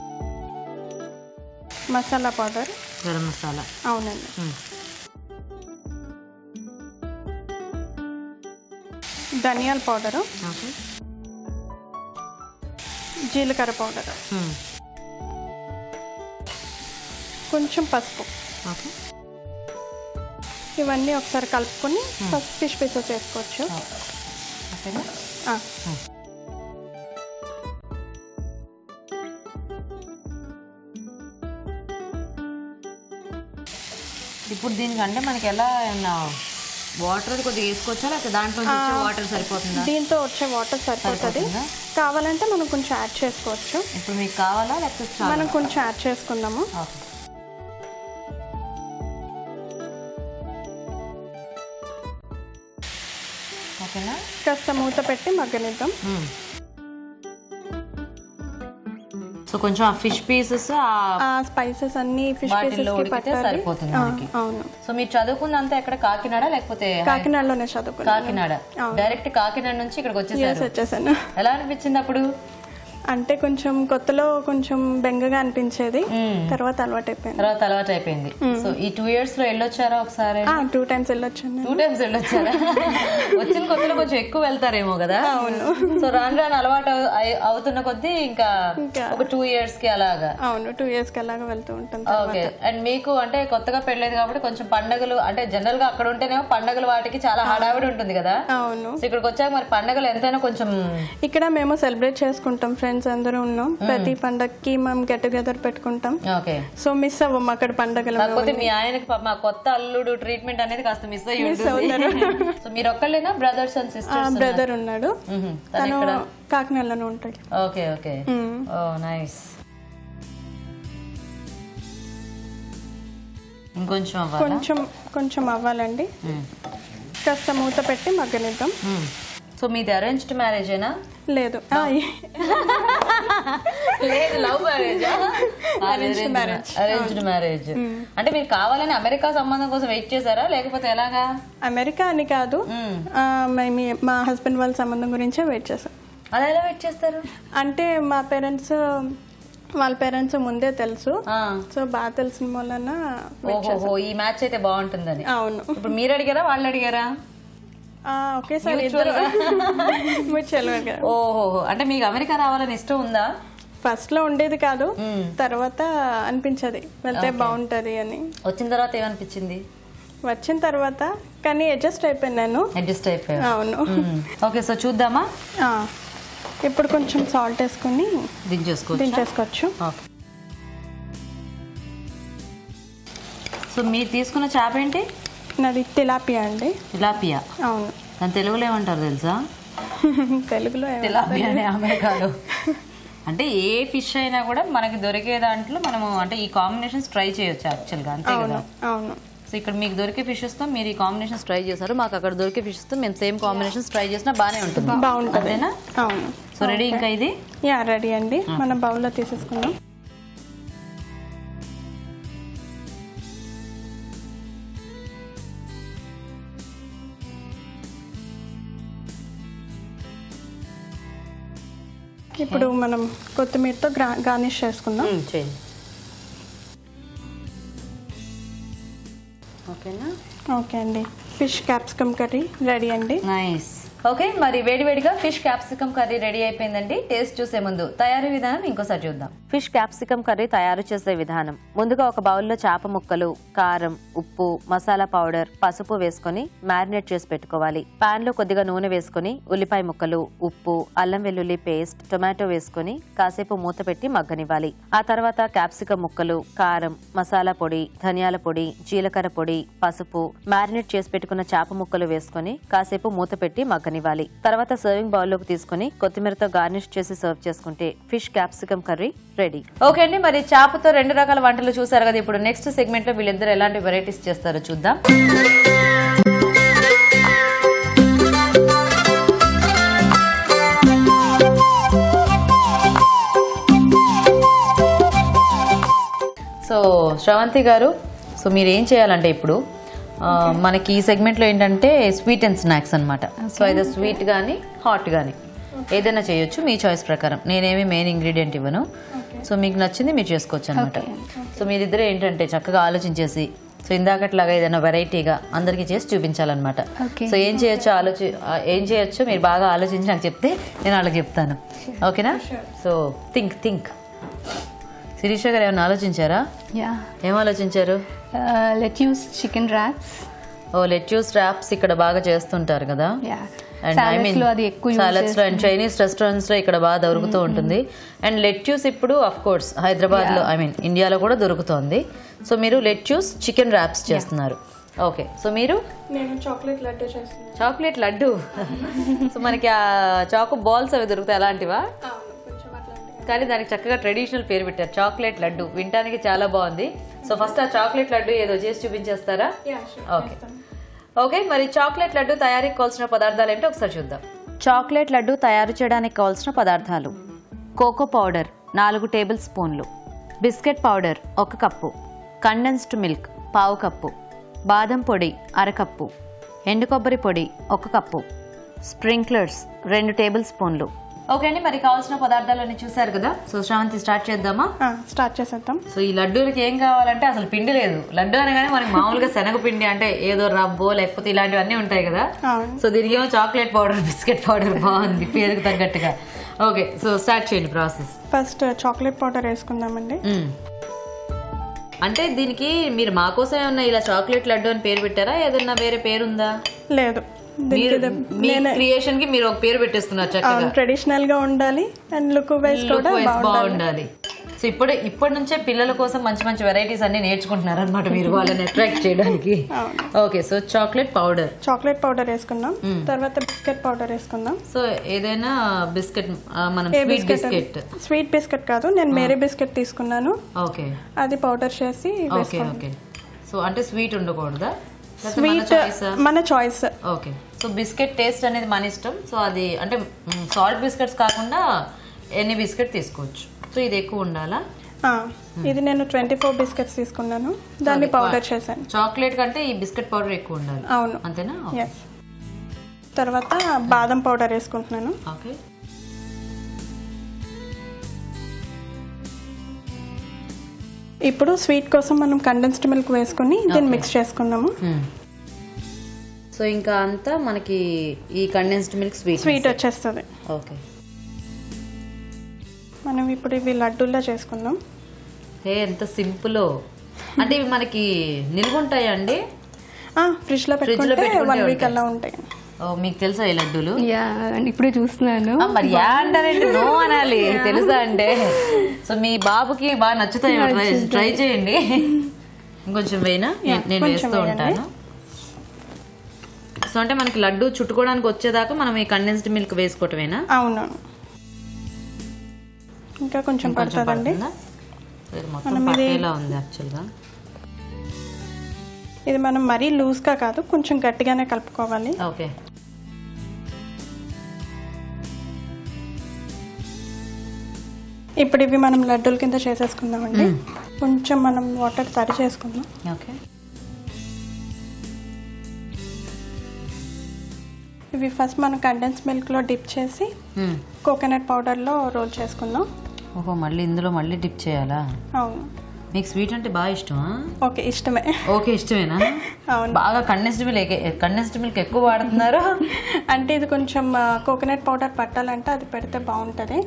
masala powder garam masala అవునండి ధనియాల పౌడరు ఓకే జీలకర్ర పౌడర్ కొంచెం పసుపు ఓకే ఇవన్నీ ఒకసారి కలుపుకొని ఫస్ట్ ఫిష్ పీసెస్ వేసుకోవచ్చు ఓకేనా ఆ, ఇప్పుడు దీనికి అంటే మనకి ఎలా ఏమన్నా వాటర్ కొద్దిగా వేసుకోవచ్చా లేకపోతే దాంట్లో నుంచి వాటర్ సరిపోతుందా దీంతో వచ్చే వాటర్ సరిపోతుంది సరిపోతుందా? కావాలంటే మనం కొంచెం యాడ్ చేసుకోవచ్చు ఇప్పుడు మీకు కావాలా లేకపోతే చాలా మనం కొంచెం యాడ్ చేసుకుందాము ఓకే ఓకేనా కాస్త మూత పెట్టి మగ్గనిద్దాం సో కొంచెం ఆ ఫిష్ పీసెస్ ఆ స్పైసెస్ అన్ని ఫిష్ వాటిల్లో పీసెస్ కి ఉడికితే పట్టాలి సరిపోతుంది ఆ, మనకి. అవును సో మీరు చదువుకుందంతా ఎక్కడ కాకినాడ లేకపోతే కాకినాడలోనే చదువుకున్నాను కాకినాడ డైరెక్ట్ కాకినాడ నుంచి ఇక్కడికి Yes, వచ్చేసారు వచ్చేసాను ఎలా అనిపించింది అప్పుడు అంటే కొంచెం కొత్తలో కొంచెం బెంగగా అనిపించేది తర్వాత అలవాటు అయిపోయింది తర్వాత అలవాటు అయిపోయింది సో ఈ టూ ఇయర్స్ లో వెళ్ళొచ్చారా ఒకసారి టూ టైమ్స్ వెళ్ళొచ్చాను టూ టైమ్స్ వెళ్ళొచ్చారా వచ్చిన కొత్తలో కొంచెం ఎక్కువ వెళ్తారేమో కదా అవును. సో రాను రాను అలవాటు అవు- అయి- అవుతున్న కొద్దీ ఇంకా ఇంకా. ఒక టూ ఇయర్స్ కి అలాగా అవును టూ ఇయర్స్ కి అలాగా వెళ్తూ ఉంటాను ఓకే అండ్ మీకు అంటే కొత్తగా పెళ్ళలేదు కాబట్టి కొంచెం పండగలు అంటే జనరల్ గా అక్కడ ఉంటేనేమో పండగలు వాటికి చాలా హడావిడి ఉంటుంది కదా అవును సో ఇక్కడికి వచ్చాక మరి పండగలు ఎంతైనా కొంచెం ఇక్కడ మేము సెలబ్రేట్ చేసుకుంటాం ఫ్రెండ్స్ అందరూ ఉన్నాం ప్రతి పండగకి మేము గెట్ టుగెదర్ పెట్టుకుంటాం ఓకే సో మిస్ అవ్వం అక్కడ పండగలు కాకపోతే మీ ఆయనకి పాపం మా కొత్త అల్లుడు ట్రీట్మెంట్ అనేది కాస్త మిస్ అయ్యి ఉంటుంది సో మీరు ఒక్కళ్ళేనా బ్రదర్స్ అండ్ సిస్టర్స్ బ్రదర్ ఉన్నాడు తను ఎక్కడ కాకినాడలోనే ఉంటాడు ఓకే ఓకే ఓ నైస్ ఇంకొంచెం అవ్వాలా కొంచెం కొంచెం అవ్వాలండి కాస్త మూత పెట్టి మగ్గనిద్దాం సో మీది అరేంజ్డ్ మ్యారేజేనా లేదు ఆ, లేదు లవ్ మ్యారేజ్ అరేంజ్డ్ మ్యారేజ్ అంటే మీరు కావాలని అమెరికా సంబంధం కోసం వెయిట్ చేశారా లేకపోతే ఎలాగా అమెరికా అని కాదు ఆ, మేము మా హస్బెండ్ వాళ్ళ సంబంధం గురించే వెయిట్ చేసాం అలా ఎలా వెయిట్ చేస్తారు అంటే మా పేరెంట్స్ వాళ్ళ పేరెంట్స్ ముందే తెలుసు ఆ. సో బాగా తెలిసిన వలన ఓహోహో ఈ మ్యాచ్ అయితే బాగుంటుందని అవును ఇప్పుడు మీరు అడిగారా వాళ్ళు అడిగారా ఆ, ఒకేసారి ఇద్దరు మ్యూచువల్ గా ఓహోహో అంటే మీకు అమెరికా రావాలని ఇష్టం ఉందా ఫస్ట్ లో ఉండేది కాదు తర్వాత అనిపించదు వెళ్తే బాగుంటది అని వచ్చిన తర్వాత ఏమనిపించింది వచ్చిన తర్వాత కానీ అడ్జస్ట్ అయిపోయాను నేను అడ్జస్ట్ అయిపోయా అవును ఓకే సో చూద్దామా ఆ, ఇప్పుడు కొంచెం సాల్ట్ వేసుకొని దించేసుకోవచ్చు దించేసుకోవచ్చు ఓకే సో మీరు తీసుకున్న చేప ఏంటి నాది తిలాపియా అండి తిలాపియా అవును దాని తెలుగులో ఏమంటారు తెలుసా తెలుగులో ఏమో. తిలాపియా అనే అమెరికాలో అంటే ఏ ఫిష్ అయినా కూడా మనకి దొరికే దాంట్లో మనము అంటే ఈ కాంబినేషన్స్ ట్రై చేయొచ్చు యాక్చువల్గా అంతే కదా అవును సో ఇక్కడ మీకు దొరికే ఫిషెస్తో మీరు ఈ కాంబినేషన్స్ ట్రై చేశారు మాకు అక్కడ దొరికే ఫిషెస్తో మేము సేమ్ కాంబినేషన్స్ ట్రై చేసినా బాగానే ఉంటుంది బాగుంటుంది అంతేనా అవును సో రెడీ ఇంకా ఇది యా రెడీ అండి మన బౌల్లో తీసేసుకుందాం ఇప్పుడు మనం కొత్తిమీరతో గ్రా గార్నిష్ చేసుకుందాం మ్మ్, చేయండి ఓకేనా ఓకే అండి ఫిష్ క్యాప్సికమ్ కర్రీ రెడీ అండి నైస్ ఓకే మరి వేడివేడిగా ఫిష్ క్యాప్సికమ్ కర్రీ రెడీ అయిపోయిందండి టేస్ట్ చూసే ముందు తయారీ విధానం ఇంకోసారి చూద్దాం ఫిష్ క్యాప్సికమ్ కర్రీ తయారు చేసే విధానం ముందుగా ఒక బౌల్లో చేప ముక్కలు కారం ఉప్పు మసాలా పౌడర్ పసుపు వేసుకొని మ్యారినేట్ చేసి పెట్టుకోవాలి పాన్ లో కొద్దిగా నూనె వేసుకొని ఉల్లిపాయ ముక్కలు ఉప్పు అల్లం వెల్లుల్లి పేస్ట్ టొమాటో వేసుకొని కాసేపు మూత పెట్టి మగ్గనివ్వాలి ఆ తర్వాత క్యాప్సికమ్ ముక్కలు కారం మసాలా పొడి ధనియాల పొడి జీలకర్ర పొడి పసుపు మ్యారినేట్ చేసి పెట్టుకున్న చేప ముక్కలు వేసుకొని కాసేపు మూత పెట్టి మగ్గనివ్వాలి తర్వాత సర్వింగ్ బౌల్ లోకి తీసుకొని కొత్తిమీరతో గార్నిష్ చేసి సర్వ్ చేసుకుంటే fish capsicum curry ready okay అండి మరి చేపతో రెండు రకాల వంటలు చూసారు కదా ఇప్పుడు నెక్స్ట్ సెగ్మెంట్ లో వీళ్ళిద్దరు ఎలాంటి వెరైటీస్ చేస్తారో చూద్దాం సో శ్రవంతి గారు సో మీరు ఏం చేయాలంటే ఇప్పుడు ఆ, మనకి ఈ సెగ్మెంట్లో ఏంటంటే స్వీట్ అండ్ స్నాక్స్ అన్నమాట సో అయితే స్వీట్ కానీ హాట్ కానీ ఏదైనా చేయొచ్చు మీ చాయిస్ ప్రకారం నేనేమి మెయిన్ ఇంగ్రీడియంట్ ఇవ్వను సో మీకు నచ్చింది మీరు చేసుకోవచ్చు అనమాట సో మీరిద్దరే ఏంటంటే చక్కగా ఆలోచించేసి సో ఇందాకట్లాగా ఏదైనా వెరైటీగా అందరికీ చేసి చూపించాలన్నమాట Okay. సో ఏం చేయొచ్చు ఆలోచి ఆ, ఏం చేయొచ్చు మీరు బాగా ఆలోచించి నాకు చెప్తే నేను వాళ్ళకి చెప్తాను ఓకేనా సో థింక్ థింక్ శిరీష గారు ఏమైనా ఆలోచించారా యా ఏం ఆలోచించారు లెట్ యూస్ చికెన్ ర్యాప్స్ ఓ లెట్యూస్ ర్యాప్స్ ఇక్కడ బాగా చేస్తుంటారు కదా యా అండ్ ఐ మీన్ లో అది ఎక్కువ యూస్ సాలడ్స్ లో అండ్ చైనీస్ రెస్టారెంట్స్ లో ఇక్కడ బాగా దొరుకుతూ ఉంటుంది అండ్ లెట్యూస్ ఇప్పుడు అఫ్ కోర్స్ హైదరాబాద్ లో ఐ మీన్ ఇండియాలో కూడా దొరుకుతోంది సో మీరు లెట్యూస్ చికెన్ ర్యాప్స్ చేస్తున్నారు ఓకే సో మీరు నేను చాక్లెట్ లడ్డు చేస్తున్నాను చాక్లెట్ లడ్డు సో మనకి ఆ చాకు బాల్స్ అవి దొరుకుతాయి అలాంటివా కొంచెం అట్లాంటి కానీ దానికి చక్కగా ట్రెడిషనల్ పేరు పెట్టారు చాక్లెట్ లడ్డు వినడానికి చాలా బాగుంది సో ఫస్ట్ ఆ చాక్లెట్ లడ్డు ఏదో చేసి చూపించేస్తారా ఓకే ఓకే మరి చాక్లెట్ లడ్డు తయారీకి కావాల్సిన పదార్థాలు ఏంటో ఒకసారి చూద్దాం చాక్లెట్ లడ్డు తయారు చేయడానికి కావాల్సిన పదార్థాలు కోకో పౌడర్ నాలుగు టేబుల్ స్పూన్లు బిస్కెట్ పౌడర్ ఒక కప్పు కండెన్స్డ్ మిల్క్ పావు కప్పు బాదం పొడి అరకప్పు ఎండు కొబ్బరి పొడి ఒక కప్పు స్ప్రింక్లర్స్ రెండు టేబుల్ స్పూన్లు ఓకే అండి మరి కావాల్సిన పదార్థాలన్నీ చూసారు కదా సో శ్రావంతి స్టార్ట్ చేద్దామా స్టార్ట్ చేసేద్దాం సో ఈ లడ్డూలకి ఏం కావాలంటే అసలు పిండి లేదు లడ్డు అనగానే మనకి మామూలుగా శనగపిండి అంటే ఏదో రబ్బో లేకపోతే ఇలాంటివన్నీ ఉంటాయి కదా అవును. సో దీనికి ఏమో చాక్లెట్ పౌడర్ బిస్కెట్ పౌడర్ బాగుంది పేరుకు తగ్గట్టుగా ఓకే సో స్టార్ట్ చేయండి ప్రాసెస్ ఫస్ట్ చాక్లెట్ పౌడర్ వేసుకుందామండి అంటే దీనికి మీరు మా కోసం ఏమన్నా ఇలా చాక్లెట్ లడ్డు అని పేరు పెట్టారా ఏదన్నా వేరే పేరుందా లేదు మీరు మీ క్రియేషన్ కి మీరు ఒక పేరు పెట్టేస్తున్నారు చక్కగా ట్రెడిషనల్ గా ఉండాలి అండ్ లుక్ వైజ్ లుక్ కూడా వైస్ బాగుండాలి బాగుండాలి సో ఇప్పుడు ఇప్పటి నుంచే పిల్లల కోసం మంచి మంచి వెరైటీస్ అన్ని నేర్చుకుంటున్నారు అనమాట మీరు వాళ్ళని అట్రాక్ట్ చేయడానికి okay so chocolate powder chocolate powder వేసుకుందాం తర్వాత బిస్కెట్ పౌడర్ వేసుకుందాం సో ఏదైనా బిస్కెట్ మనం ఏ sweet biscuit biscuit sweet biscuit కాదు నేను మేరీ బిస్కెట్ తీసుకున్నాను ఓకే అది పౌడర్ చేసి ఓకే ఓకే సో అంటే స్వీట్ ఉండకూడదా స్వీట్ మన choice okay so biscuit taste అనేది మన ఇష్టం సో అది అంటే సాల్ట్ బిస్కెట్స్ కాకుండా ఎన్ని బిస్కెట్ తీసుకోవచ్చు సో ఇది ఎక్కువ ఉండాలా ఇది నేను ట్వంటీ ఫోర్ బిస్కెట్స్ తీసుకున్నాను దాన్ని పౌడర్ చేశాను చాక్లెట్ కంటే ఈ బిస్కెట్ పౌడర్ ఎక్కువ ఉండాలి అవును అంతేనా ఎస్ తర్వాత బాదం పౌడర్ వేసుకుంటున్నాను ఓకే ఇప్పుడు స్వీట్ కోసం మనం కండెన్స్డ్ మిల్క్ వేసుకుని దీన్ని మిక్స్ చేసుకుందాము సో ఇంకా అంతా మనకి ఈ కండెన్స్డ్ మిల్క్ స్వీట్ స్వీట్ వచ్చేస్తుంది ఓకే మనం ఇప్పుడు ఇవి లడ్డూల్లా చేసుకుందాం హే ఎంత సింపుల్ అంటే ఇవి మనకి నిల్వ ఉంటాయా అండి ఫ్రిడ్జ్ లో లో పెట్టుకుంటే పెట్టుకుంటే వన్ వీక్ ఉంటాయి. అలా ఉంటాయి ఓ మీకు తెలుసా ఈ లడ్డూలు యా ఇప్పుడే చూస్తున్నాను ఆ, మరి యా అంటారండి నో అనాలి తెలుసా అంటే సో మీ బాబుకి బాగా నచ్చుతాయి ట్రై ట్రై చేయండి ఇంకొంచెం వేయనా నేను- నేను కొంచెం వేస్తూ వేయండి. ఉంటాను సో అంటే మనకి లడ్డు చుట్టుకోవడానికి వచ్చేదాకా మనం ఈ కండెన్స్డ్ మిల్క్ వేసుకోవటమేనా అవును ఇంకా కొంచెం కొంచెం పడుతుందండి పడుతుందా ఇది మొత్తం పట్టేలా ఉంది యాక్చువల్గా ఇది మనం మరీ లూజ్గా కాదు కొంచెం గట్టిగానే కలుపుకోవాలి ఓకే ఇప్పుడు ఇవి మనం లడ్డూల కింద చేసేసుకుందామండి కొంచెం మనం వాటర్ తడి చేసుకుందాం ఓకే ఇవి ఫస్ట్ మనం కండెన్స్ మిల్క్లో డిప్ చేసి కోకోనట్ పౌడర్లో రోల్ చేసుకుందాం ఓహో మళ్ళీ ఇందులో మళ్ళీ డిప్ చేయాలా అవును మీకు స్వీట్ అంటే బాగా ఇష్టమా ఓకే ఇష్టమే ఓకే ఇష్టమేనా అవును. బాగా కండెన్స్డ్ మిల్క్ కండెన్స్డ్ మిల్క్ ఎక్కువ వాడుతున్నారు అంటే ఇది కొంచెం కోకోనట్ పౌడర్ పట్టాలంటే అది పెడితే బాగుంటుంది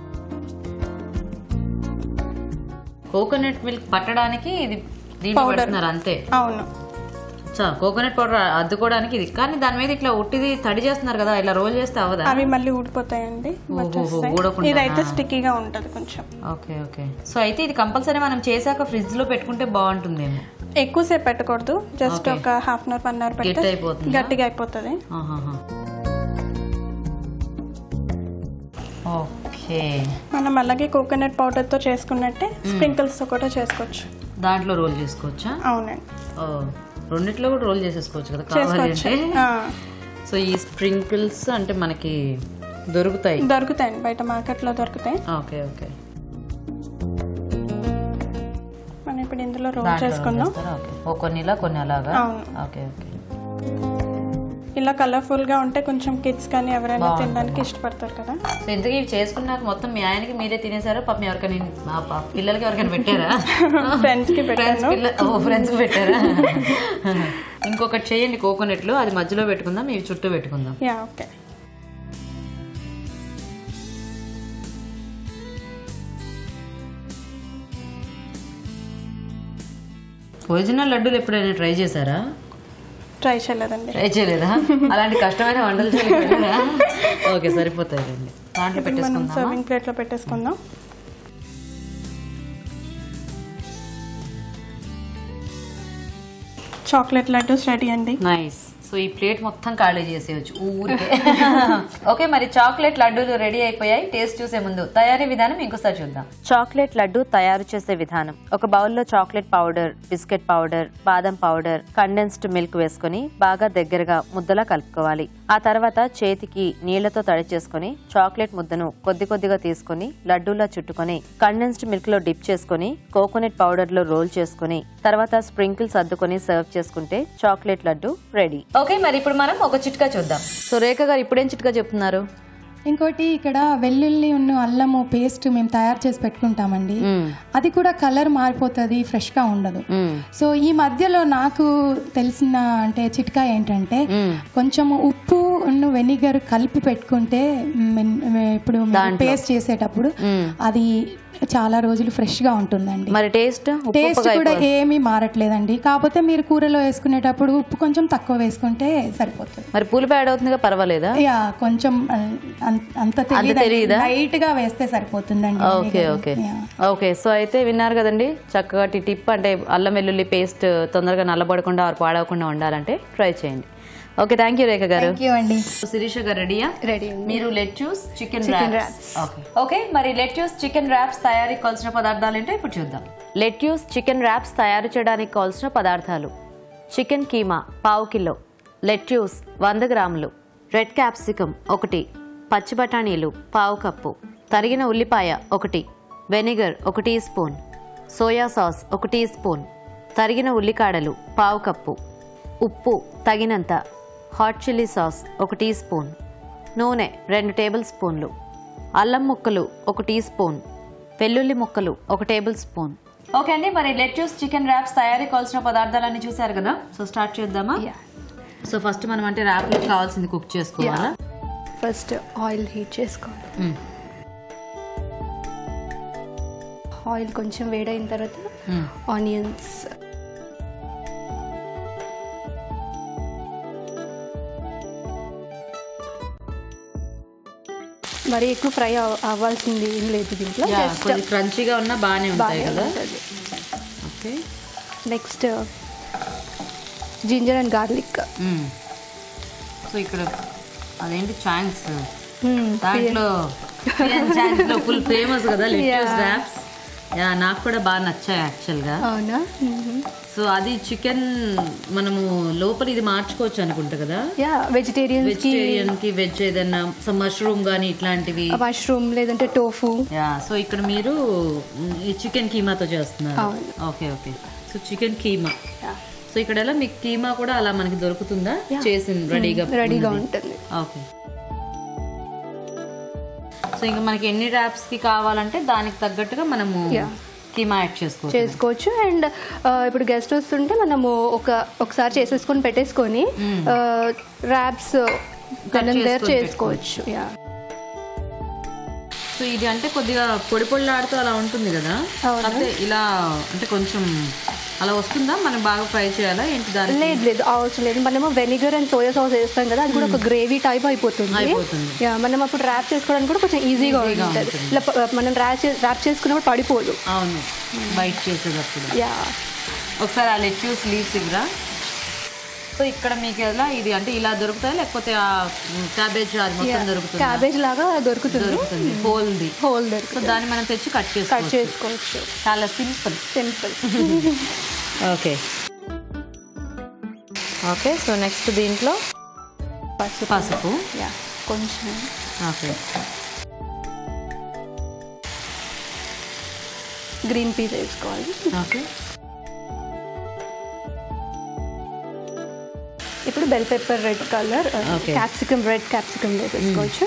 కోకోనట్ మిల్క్ పట్టడానికి ఇది దీంట్లో Powder. పడుతున్నారు అంతే అవును చా కోకోనట్ పౌడర్ అద్దుకోవడానికి ఇది కానీ దాని మీద ఇట్లా ఉట్టిది తడి చేస్తున్నారు కదా ఇలా రోల్ చేస్తే అవ్వదా అవి మళ్ళీ ఊడిపోతాయండి వచ్చేస్తాయి. ఊడకుండానా? ఇదైతే స్టిక్కీగా ఉంటుంది కొంచెం ఓకే ఓకే సో అయితే ఇది కంపల్సరీ మనం చేశాక ఫ్రిడ్జ్ లో పెట్టుకుంటే బాగుంటుందేమో ఎక్కువసేపు పెట్టకూడదు జస్ట్ Okay. ఒక half an hour one hour గట్టి పెడితే అయిపోతుందా? గట్టిగా అయిపోతుంది ఆహాహా. ఓకే మనం అలాగే కోకోనట్ పౌడర్తో చేసుకున్నట్టే స్ప్రింకిల్స్తో కూడా చేసుకోవచ్చు దాంట్లో రోల్ చేసుకోవచ్చా అవునండి ఓ రెండిట్లో కూడా రోల్ చేసేసుకోవచ్చు కదా కావాలి చేసుకోవచ్చు అంటే ఆ, సో ఈ స్ప్రింకిల్స్ అంటే మనకి దొరుకుతాయి దొరుకుతాయండి బయట మార్కెట్లో దొరుకుతాయి ఓకే ఓకే మనం ఇప్పుడు ఇందులో రోల్ దాంట్లో roll చేసుకుందాం చేస్తారా? ఓకే ఓ కొన్ని ఇలా కొన్ని అలాగా అవును. ఓకే ఓకే ఇలా కలర్ఫుల్ గా ఉంటే కొంచెం కిడ్స్ కానీ ఎవరైనా తినడానికి ఇష్టపడతారు కదా సో ఇంతకీ ఇవి చేసుకున్నాక మొత్తం మీ ఆయనకి మీరే తినేసారా పాపం ఎవరికైనా మా పా- పిల్లలకి ఎవరికైనా పెట్టారా ఫ్రెండ్స్ కి ఫ్రెండ్స్ పెట్టాను పిల్ల ఓ ఫ్రెండ్స్కి పెట్టారా ఇంకొకటి చేయండి కోకోనట్లు అది మధ్యలో పెట్టుకుందాం ఇవి చుట్టూ పెట్టుకుందాం యా ఓకే ఒరిజినల్ లడ్డూలు ఎప్పుడైనా ట్రై చేశారా ట్రై చేయలేదండి ట్రై చేయలేదా అలాంటి కష్టమైన వంటలు చేయలేదా ఓకే సరిపోతాయి రండి దాంట్లో మనం పెట్టేసుకుందామా సర్వింగ్ ప్లేట్ లో పెట్టేసుకుందాం చాక్లెట్ లడ్డూస్ రెడీ అండి నైస్ సో ఈ ప్లేట్ మొత్తం ఖాళీ చేసేయచ్చు ఊరికే ఓకే మరి చాక్లెట్ లడ్డూలు రెడీ అయిపోయాయి టేస్ట్ చూసే ముందు తయారీ విధానం ఇంకోసారి చూద్దాం చాక్లెట్ లడ్డు తయారు చేసే విధానం ఒక బౌల్లో చాక్లెట్ పౌడర్ బిస్కెట్ పౌడర్ బాదం పౌడర్ కండెన్స్డ్ మిల్క్ వేసుకొని బాగా దగ్గరగా ముద్దలా కలుపుకోవాలి ఆ తర్వాత చేతికి నీళ్లతో తడి చేసుకొని చాక్లెట్ ముద్దను కొద్ది కొద్దిగా తీసుకొని లడ్డూలా చుట్టుకొని కండెన్స్డ్ మిల్క్ లో డిప్ చేసుకొని కోకోనట్ పౌడర్ లో రోల్ చేసుకొని తర్వాత స్ప్రింకిల్స్ అద్దుకొని సర్వ్ చేసుకుంటే చాక్లెట్ లడ్డు రెడీ ఓకే మరి ఇప్పుడు మనం ఒక చిట్కా చూద్దాం సో రేఖ గారు ఇప్పుడేం చిట్కా చెప్తున్నారు ఇంకోటి ఇక్కడ వెల్లుల్లి ఉన్న అల్లము పేస్ట్ మేము తయారు చేసి పెట్టుకుంటామండి అది కూడా కలర్ మారిపోతుంది ఫ్రెష్గా ఉండదు సో ఈ మధ్యలో నాకు తెలిసిన అంటే చిట్కా ఏంటంటే కొంచెం ఉప్పు ఉన్న వెనిగర్ కలిపి పెట్టుకుంటే మ్, ఇప్పుడు పేస్ట్ చేసేటప్పుడు అది చాలా రోజులు ఫ్రెష్ గా ఉంటుందండి మరి టేస్ట్ టేస్ట్ కూడా ఏమీ మారట్లేదండి కాకపోతే మీరు కూరలో వేసుకునేటప్పుడు ఉప్పు కొంచెం తక్కువ వేసుకుంటే సరిపోతుంది మరి పులుపు యాడ్ అవుతుంది పర్వాలేదా యా కొంచెం అన్- అన్- అంత తెలీదా? లైట్ గా వేస్తే సరిపోతుందండి okay okay yeah. Okay so అయితే విన్నారు కదండి చక్కగా టిప్ అంటే అల్లం వెల్లుల్లి పేస్ట్ తొందరగా నల్లబడకుండా ఆరు పాడవకుండా ఉండాలంటే ట్రై చేయండి ఓకే థ్యాంక్ యూ రేఖ గారు థ్యాంక్ యూ అండి శిరీష గారు రెడీయా రెడీ మీరు lettuce chicken wraps okay okay మరి లెట్యూస్ చికెన్ ర్యాప్స్ తయారీకి కావాల్సిన పదార్థాలు ఏంటో ఇప్పుడు చూద్దాం లెట్యూస్ చికెన్ ర్యాప్స్ తయారు చేయడానికి కావాల్సిన పదార్థాలు చికెన్ కీమా పావు కిలో లెట్యూస్ వంద గ్రాములు రెడ్ క్యాప్సికమ్ ఒకటి పచ్చి బఠానీలు పావు కప్పు తరిగిన ఉల్లిపాయ ఒకటి వెనిగర్ ఒక టీ స్పూన్ సోయా సాస్ ఒక టీ స్పూన్ తరిగిన ఉల్లికాడలు పావు కప్పు ఉప్పు తగినంత హాట్ చిల్లీ సాస్ ఒక టీ స్పూన్ నూనె రెండు టేబుల్ స్పూన్లు అల్లం ముక్కలు ఒక టీ స్పూన్ వెల్లుల్లి ముక్కలు ఒక టేబుల్ స్పూన్ ఓకే అండి మరి లెట్యూస్ చికెన్ ర్యాప్స్ తయారీ కావాల్సిన పదార్థాలన్నీ చూసారు కదా సో స్టార్ట్ చేద్దామా సో ఫస్ట్ మనం అంటే ర్యాప్లకు కావాల్సింది కుక్ చేసుకోవాలా ఫస్ట్ ఆయిల్ హీట్ చేసుకోవాలి మ్మ్. ఆయిల్ కొంచెం వేడైన తర్వాత మ్మ్. ఆనియన్స్ మరి ఎక్కువ ఫ్రై అవ్వాల్సింది ఏం లేదు దీంట్లో యా, జస్ట్ కొద్ది క్రంచీగా ఉన్నా బాగానే ఉంటాయి బాగా కదా ఉంటుంది okay next ginger and garlic hmm. So ఇక్కడ అదేంటి ఛాంక్స్ దాంట్లో ఛాంక్స్ ఫుల్ ఫేమస్ కదా లెట్యూస్ ర్యాప్స్ యా నాకు కూడా బాగా నచ్చాయి యాక్చువల్గా అవునా సో అది చికెన్ మనము లోపల ఇది మార్చుకోవచ్చు అనుకుంటా కదా యా వెజిటేరియన్స్ కి వెజిటేరియన్ కి వెజ్ ఏదైనా సమ్ మష్రూమ్ కానీ ఇట్లాంటివి మష్రూమ్ లేదంటే టోఫు యా సో ఇక్కడ మీరు మ్, ఈ చికెన్ కీమాతో చేస్తున్నారు అవును. Okay okay so chicken keema so ఇక్కడ ఎలా మీకు కీమా కూడా అలా మనకి దొరుకుతుందా చేసింది రెడీగా రెడీగా ఉన్నది? ఉంటుంది ఓకే సో ఇంకా మనకి ఎన్ని ర్యాప్స్ కి కావాలంటే దానికి తగ్గట్టుగా మనము Yeah. కీమా యాడ్ చేసుకోవచ్చు చేసుకోవచ్చు అండ్ ఇప్పుడు గెస్ట్ వస్తుంటే మనము ఒక ఒకసారి చేసేసుకొని పెట్టేసుకొని ర్యాప్స్ మనం దేర్ చేసుకొని చేసుకోవచ్చు యా సో ఇది అంటే కొద్దిగా పొడి పొడిలాడుతూ అలా ఉంటుంది కదా కాకపోతే ఇలా అంటే కొంచెం అలా వస్తుందా మనం బాగా ఫ్రై చేయాలా ఏంటి దాని లేదు లేదు అవసరం లేదు మనము వెనిగర్ అండ్ సోయా సాస్ వేస్తాం కదా అది కూడా ఒక గ్రేవీ టైప్ అయిపోతుంది అయిపోతుంది. యా మనం అప్పుడు ర్యాప్ చేసుకోవడానికి కూడా కొంచెం ఈజీగా ఉంటుంది ఇలా ప- మనం ర్యాప్ ర్యాప్ చేసుకున్నప్పుడు పడిపోదు అవును బైట్ చేసేటప్పుడు యా ఒకసారి ఆ లెట్యూస్ లీవ్స్ ఇవ్వరా సో ఇక్కడ మీకు ఎలా ఇది అంటే ఇలా దొరుకుతాయి లేకపోతే ఆ క్యాబేజ్ అది మొత్తం దొరుకుతుంది క్యాబేజ్ లాగా దొరుకుతుంది దొరుకుతుంది హోల్ది హోల్ సో దొరుకుతుంది దాన్ని మనం తెచ్చి కట్ కట్ చేసుకోవచ్చు చేసుకోవచ్చు చాలా simple simple okay okay so next దీంట్లో పసుపు పసుపు యా కొంచెం ఓకే గ్రీన్ పీస్ వేసుకోవాలి ఓకే ఇప్పుడు bell pepper red colour Okay. Capsicum red capsicum వేసుకోవచ్చు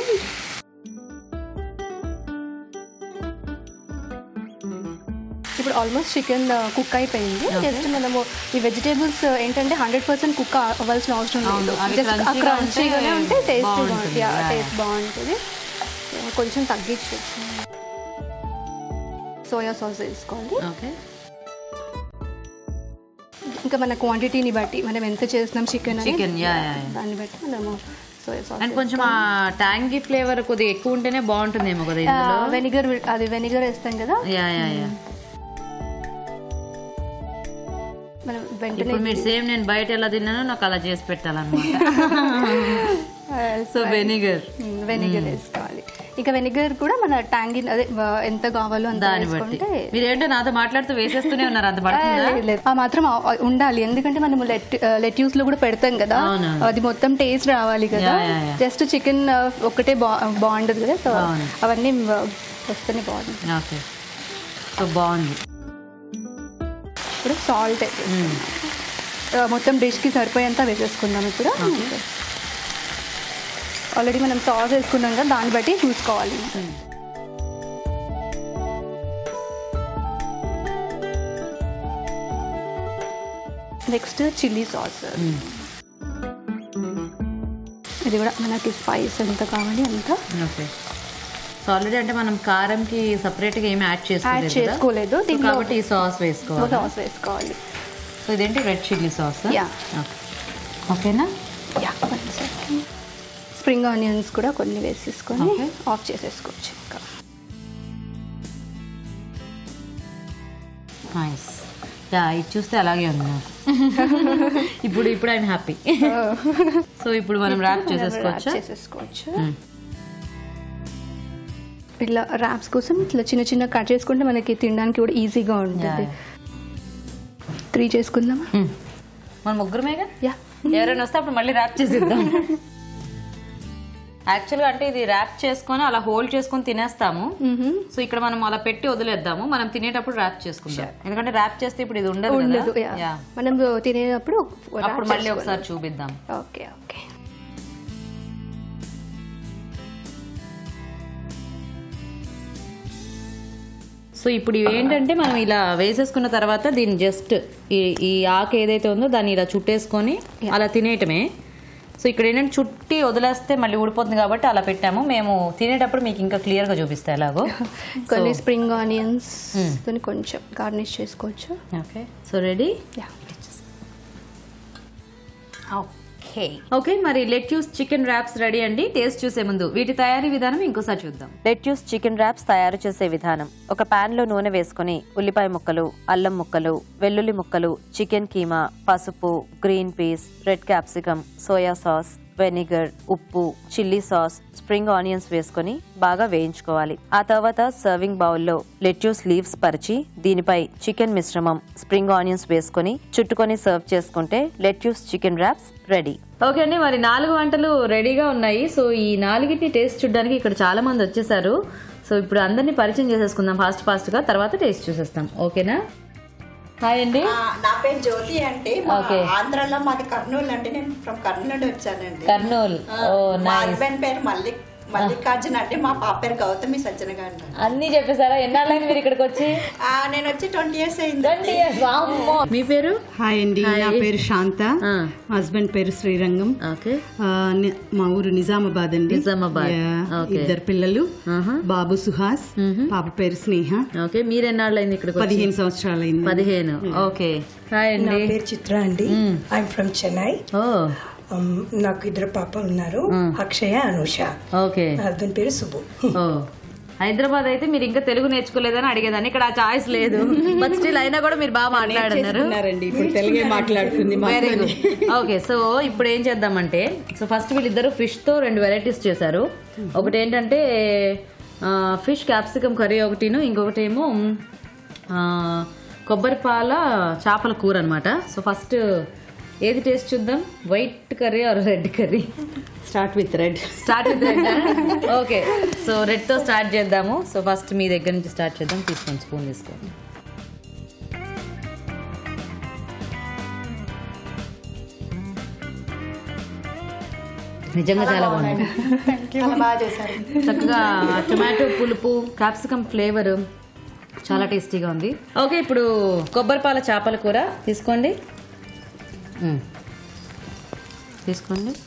ఇప్పుడు ఆల్మోస్ట్ చికెన్ కుక్ అయిపోయింది జస్ట్ మనము ఈ వెజిటేబుల్స్ ఏంటంటే హండ్రెడ్ పర్సెంట్ కుక్ అవ్వాల్సిన అవసరం అవును, లేదు అవి జస్ట్ crunchy గా క్రంచీగానే ఉంటే ఉంటే టేస్ట్ బాగుంటుంది. బాగుంటుంది Yeah, yeah. టేస్ట్ బాగుంటుంది కొంచెం తగ్గించు సోయా సాస్ వేసుకోవాలి ఓకే ఇంకా మన క్వాంటిటీని బట్టి మనం ఎంత చేస్తున్నాం chicken Chicken, yeah, yeah, yeah. దాన్ని బట్టి మనము సోయా సాస్ అండ్ కొంచెం ఆ ట్యాంగీ ఫ్లేవర్ కొద్దిగా ఎక్కువ ఉంటేనే బాగుంటుందేమో కదా ఇందులో వెనిగర్ అది వెనిగర్ వేస్తాం కదా యా యా యా మనం వెంటనే ఇప్పుడు మీరు సేమ్ నేను బయట ఎలా తిన్నానో నాకు అలా చేసి పెట్టాలన్నమాట సో వెనిగర్ వెనిగర్ వేసుకోవాలి ఇంకా వెనిగర్ కూడా మన ట్యాంగి అదే ఆ, ఎంత కావాలో అంత దాన్ని బట్టి వేసుకుంటే మీరు ఏంటో నాతో మాట్లాడుతూ వేసేస్తూనే ఉన్నారు అంత ఆ, పడుతుందా లేదు, లేదు. ఆ మాత్రం ఆ- ఆ ఉండాలి ఎందుకంటే మనం లెట్ లెట్యూస్ లో కూడా పెడతాం కదా అవునవును. అది మొత్తం టేస్ట్ రావాలి కదా yeah, yeah, yeah. Just chicken ఒక్కటే బా బాగుండదు కదా సో అవును. అవన్నీ ఆ, వస్తేనే బాగుంది ఓకే సో బాగుంది ఇప్పుడు సాల్ట్ మొత్తం డిష్కి సరిపోయేంత వేసేసుకుందాం ఇప్పుడు ఆల్రెడీ మనం సాస్ వేసుకున్నాం కదా దాన్ని బట్టి చూసుకోవాలి నెక్స్ట్ చిల్లీ సాస్ ఇది కూడా మనకి స్పైస్ ఎంత కావాలి అంత ఓకే సో ఆల్రెడీ అంటే మనం కారంకి సపరేట్ గా ఏమి యాడ్ యాడ్ చేసుకోలేదు కదా? చేసుకోలేదు So దీంట్లో కాబట్టి ఈ సాస్ వేసుకోవాలి సాస్ వేసుకోవాలి సో ఇదేంటి రెడ్ చిల్లీ సాస్ Yeah. ఓకేనా యా స్ప్రింగ్ ఆనియన్స్ కూడా కొన్ని వేసేసుకొని Okay. ఆఫ్ చేసేసుకోవచ్చు ఇంకా నైస్ యా ఇది చూస్తే అలాగే ఉంది నాకు ఇప్పుడు ఇప్పుడు ఐఎమ్ హ్యాపీ సో ఇప్పుడు మనం ర్యాప్ చేసేసుకోవచ్చా చేసేసుకోవచ్చు ఇట్లా ర్యాప్స్ కోసం ఇట్లా చిన్న చిన్న కట్ చేసుకుంటే మనకి తినడానికి కూడా ఈజీగా ఉంటుంది Yeah. త్రీ చేసుకుందామా Hmm. మన ముగ్గురమేగా యా ఎవరైనా వస్తే అప్పుడు మళ్ళీ ర్యాప్ చేసిద్దాం యాక్చువల్గా అంటే ఇది ర్యాప్ చేసుకొని అలా హోల్డ్ చేసుకొని తినేస్తాము సో ఇక్కడ మనం అలా పెట్టి వదిలేద్దాము మనం తినేటప్పుడు ర్యాప్ చేసుకుందాం ఎందుకంటే ర్యాప్ చేస్తే ఇప్పుడు ఇది ఉండదు ఉండదు కదా yeah. యా మనం తినేటప్పుడు అప్పుడు మళ్ళీ ఒకసారి చూపిద్దాం ఓకే ఓకే సో ఇప్పుడు ఇవి ఏంటంటే మనం ఇలా వేసేసుకున్న తర్వాత దీన్ని జస్ట్ ఈ ఈ ఆకు ఏదైతే ఉందో దాన్ని ఇలా చుట్టేసుకొని అలా తినేయటమే సో ఇక్కడ ఏంటంటే చుట్టి వదిలేస్తే మళ్ళీ ఊడిపోతుంది కాబట్టి అలా పెట్టాము మేము తినేటప్పుడు మీకు ఇంకా క్లియర్గా చూపిస్తాయి ఎలాగో కొన్ని స్ప్రింగ్ ఆనియన్స్ కొంచెం గార్నిష్ చేసుకోవచ్చు okay so ready yeah okay okay మరి లెట్యూస్ చికెన్ ర్యాప్స్ రెడీ అండి టేస్ట్ చూసే ముందు వీటి తయారీ విధానం ఇంకోసారి చూద్దాం లెట్యూస్ చికెన్ ర్యాప్స్ తయారు చేసే విధానం ఒక పాన్ లో నూనె వేసుకుని ఉల్లిపాయ ముక్కలు అల్లం ముక్కలు వెల్లుల్లి ముక్కలు చికెన్ కీమా పసుపు green peas red capsicum soya sauce vinegar ఉప్పు చిల్లీ సాస్ స్ప్రింగ్ ఆనియన్స్ వేసుకొని బాగా వేయించుకోవాలి ఆ తర్వాత సర్వింగ్ బౌల్లో లెట్యూస్ లీవ్స్ పరిచి దీనిపై చికెన్ మిశ్రమం స్ప్రింగ్ ఆనియన్స్ వేసుకొని చుట్టుకొని సర్వ్ చేసుకుంటే lettuce chicken wraps ready okay అండి మరి నాలుగు వంటలు రెడీగా ఉన్నాయి సో ఈ నాలుగిటి టేస్ట్ చూడడానికి ఇక్కడ చాలా మంది వచ్చేసారు సో ఇప్పుడు అందరినీ పరిచయం చేసేసుకుందాం ఫాస్ట్ ఫాస్ట్ గా తర్వాత టేస్ట్ చూసేస్తాం ఓకేనా హాయ్ అండి ఆ, నా పేరు జ్యోతి అంటే మా Okay. ఆంధ్రాలో మాది కర్నూలు అంటే నేను ఫ్రమ్ కర్నూలు నుండి వచ్చానండి కర్నూల్ ఆ, ఓ మా నైస్ హస్బెండ్ పేరు మల్లిక్ మల్లికార్జున అంటే మా పాప పేరు గౌతమి సజ్జన గారు అన్నీ చెప్పేశారా ఎన్నాళ్ళైంది మీరు ఇక్కడికి వచ్చి ఆ, నేను వచ్చి ట్వంటీ ఇయర్స్ అయింది ట్వంటీ ఇయర్స్ వామ్మో మీ పేరు హాయ్ అండి నా పేరు శాంత ఆ. మా హస్బెండ్ పేరు శ్రీరంగం ఓకే ఆ, ని- మా ఊరు నిజామాబాద్ అండి నిజామాబాద్. Yeah, okay. ఇద్దరు పిల్లలు ఆహా. బాబు సుహాస్ పాప పేరు స్నేహ ఓకే మీరు ఎన్నాళ్ళైంది ఇక్కడికి వచ్చి? పదిహేను సంవత్సరాలైంది పదిహేను ఓకే హాయ్ నా అండి పేరు చిత్ర అండి ఐఎమ్ ఫ్రమ్ చెన్నై ఓ Um, నాకు ఇద్దరు పాపలు ఉన్నారు అక్షయ అనూష ఓకే నా హస్బెండ్ పేరు సుబ్బు ఓ హైదరాబాద్ అయితే మీరు ఇంకా తెలుగు నేర్చుకోలేదని అడిగేదాన్ని ఇక్కడ ఆ చాయిస్ లేదు బట్ స్టిల్ అయినా కూడా మీరు బాగా మాట్లాడుతున్నారు ఉన్నారండి ఇప్పుడు తెలుగే మాట్లాడుతుంది మా వెరీ అమ్మాయి. గుడ్ ఓకే సో ఇప్పుడు ఏం చేద్దామంటే సో ఫస్ట్ వీళ్ళిద్దరు ఫిష్తో రెండు వెరైటీస్ చేశారు ఒకటి ఏంటంటే ఫిష్ క్యాప్సికమ్ కర్రీ ఒకటిను ఇంకొకటి ఏమో కొబ్బరి పాల చేపల కూర అనమాట సో ఫస్ట్ ఏది టేస్ట్ చూద్దాం white curry or red curry start with red start with red okay so రెడ్తో స్టార్ట్ చేద్దాము సో ఫస్ట్ మీ దగ్గర నుంచి స్టార్ట్ చేద్దాం తీసుకోండి స్పూన్ తీసుకోండి నిజంగా చాలా బాగుంది చక్కగా టొమాటో పులుపు క్యాప్సికమ్ ఫ్లేవర్ చాలా టేస్టీగా ఉంది ఓకే ఇప్పుడు కొబ్బరి పాల చేపల కూర తీసుకోండి మ్మ్. తీసుకోండి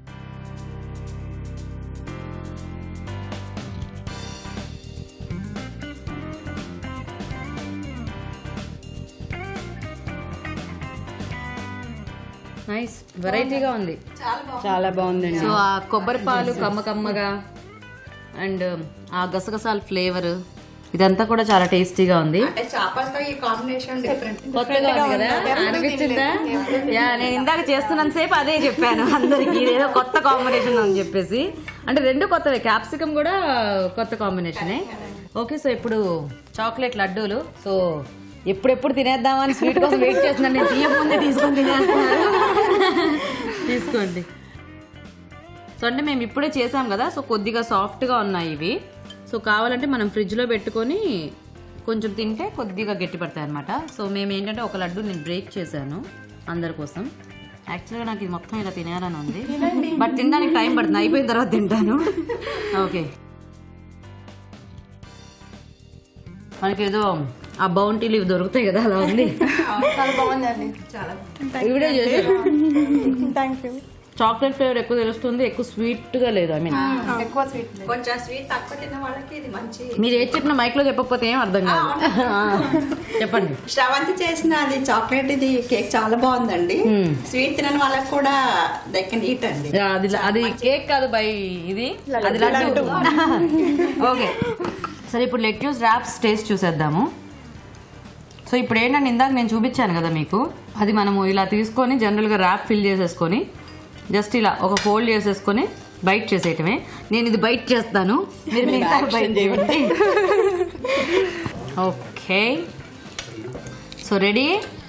నైస్ వెరైటీగా ఉంది చాలా బాగుందండి సో ఆ కొబ్బరి పాలు కమ్మ కమ్మగా అండ్ ఆ గసగసాల ఫ్లేవర్ ఇదంతా కూడా చాలా టేస్టీగా ఉంది అంటే చేపలతో ఈ కాంబినేషన్ డిఫరెంట్ కొత్తగా ఉంది కదా అనిపించిందా యా నేను ఇందాక చేస్తున్నాను సేపు అదే చెప్పాను అందరికి ఇదేదో కొత్త కాంబినేషన్ అని చెప్పేసి అంటే రెండు కొత్తవే క్యాప్సికమ్ కూడా కొత్త కాంబినేషనే ఓకే సో ఇప్పుడు చాక్లెట్ లడ్డూలు సో ఎప్పుడెప్పుడు తినేద్దామని స్వీట్ కోసం వెయిట్ చేస్తున్నాను నేను తీయ ముందే తీసుకొని తినేస్తున్నాను తీసుకోండి సో అంటే మేము ఇప్పుడే చేసాం కదా సో కొద్దిగా సాఫ్ట్గా ఉన్నాయి ఇవి సో కావాలంటే మనం ఫ్రిడ్జ్లో పెట్టుకొని కొంచెం తింటే కొద్దిగా గట్టి పడతాయి అనమాట సో మేము ఏంటంటే ఒక లడ్డు నేను బ్రేక్ చేశాను అందరి కోసం యాక్చువల్గా నాకు ఇది మొత్తం ఇలా తినాలని ఉంది బట్ తినడానికి టైం పడుతుంది అయిపోయిన తర్వాత తింటాను ఓకే మనకి ఏదో ఆ బౌంటీలు ఇవి దొరుకుతాయి కదా అలా ఉంది చాలా బాగుందండి ఇవిడే చేశారు థ్యాంక్ యూ చాక్లెట్ ఫ్లేవర్ ఎక్కువ తెలుస్తుంది ఎక్కువ స్వీట్ గా లేదు ఐ మీన్ ఎక్కువ స్వీట్ కొంచెం స్వీట్ తక్కువ తిన్న వాళ్ళకి ఇది మంచి మీరు ఏది చెప్పిన మైక్ లో చెప్పకపోతే ఏం అర్థం కాదు ఆ, చెప్పండి శ్రవంతి చేసిన అది చాక్లెట్ ఇది కేక్ చాలా బాగుందండి స్వీట్ తినని వాళ్ళకి కూడా దే కెన్ ఈట్ అండి యా, అది అది కేక్ కాదు బై ఇది అది లడ్డు ఓకే సరే ఇప్పుడు లెట్యూస్ ర్యాప్స్ టేస్ట్ చూసేద్దాము సో ఇప్పుడు ఏంటంటే ఇందాక నేను చూపించాను కదా మీకు అది మనము ఇలా తీసుకొని జనరల్గా ర్యాప్ ఫిల్ చేసేసుకొని జస్ట్ ఇలా ఒక ఫోల్డ్ చేసేసుకొని బైట్ చేసేయటమే నేను ఇది బైట్ చేస్తాను మీరు మిగతా బైట్ చేయండి ఓకే సో రెడీ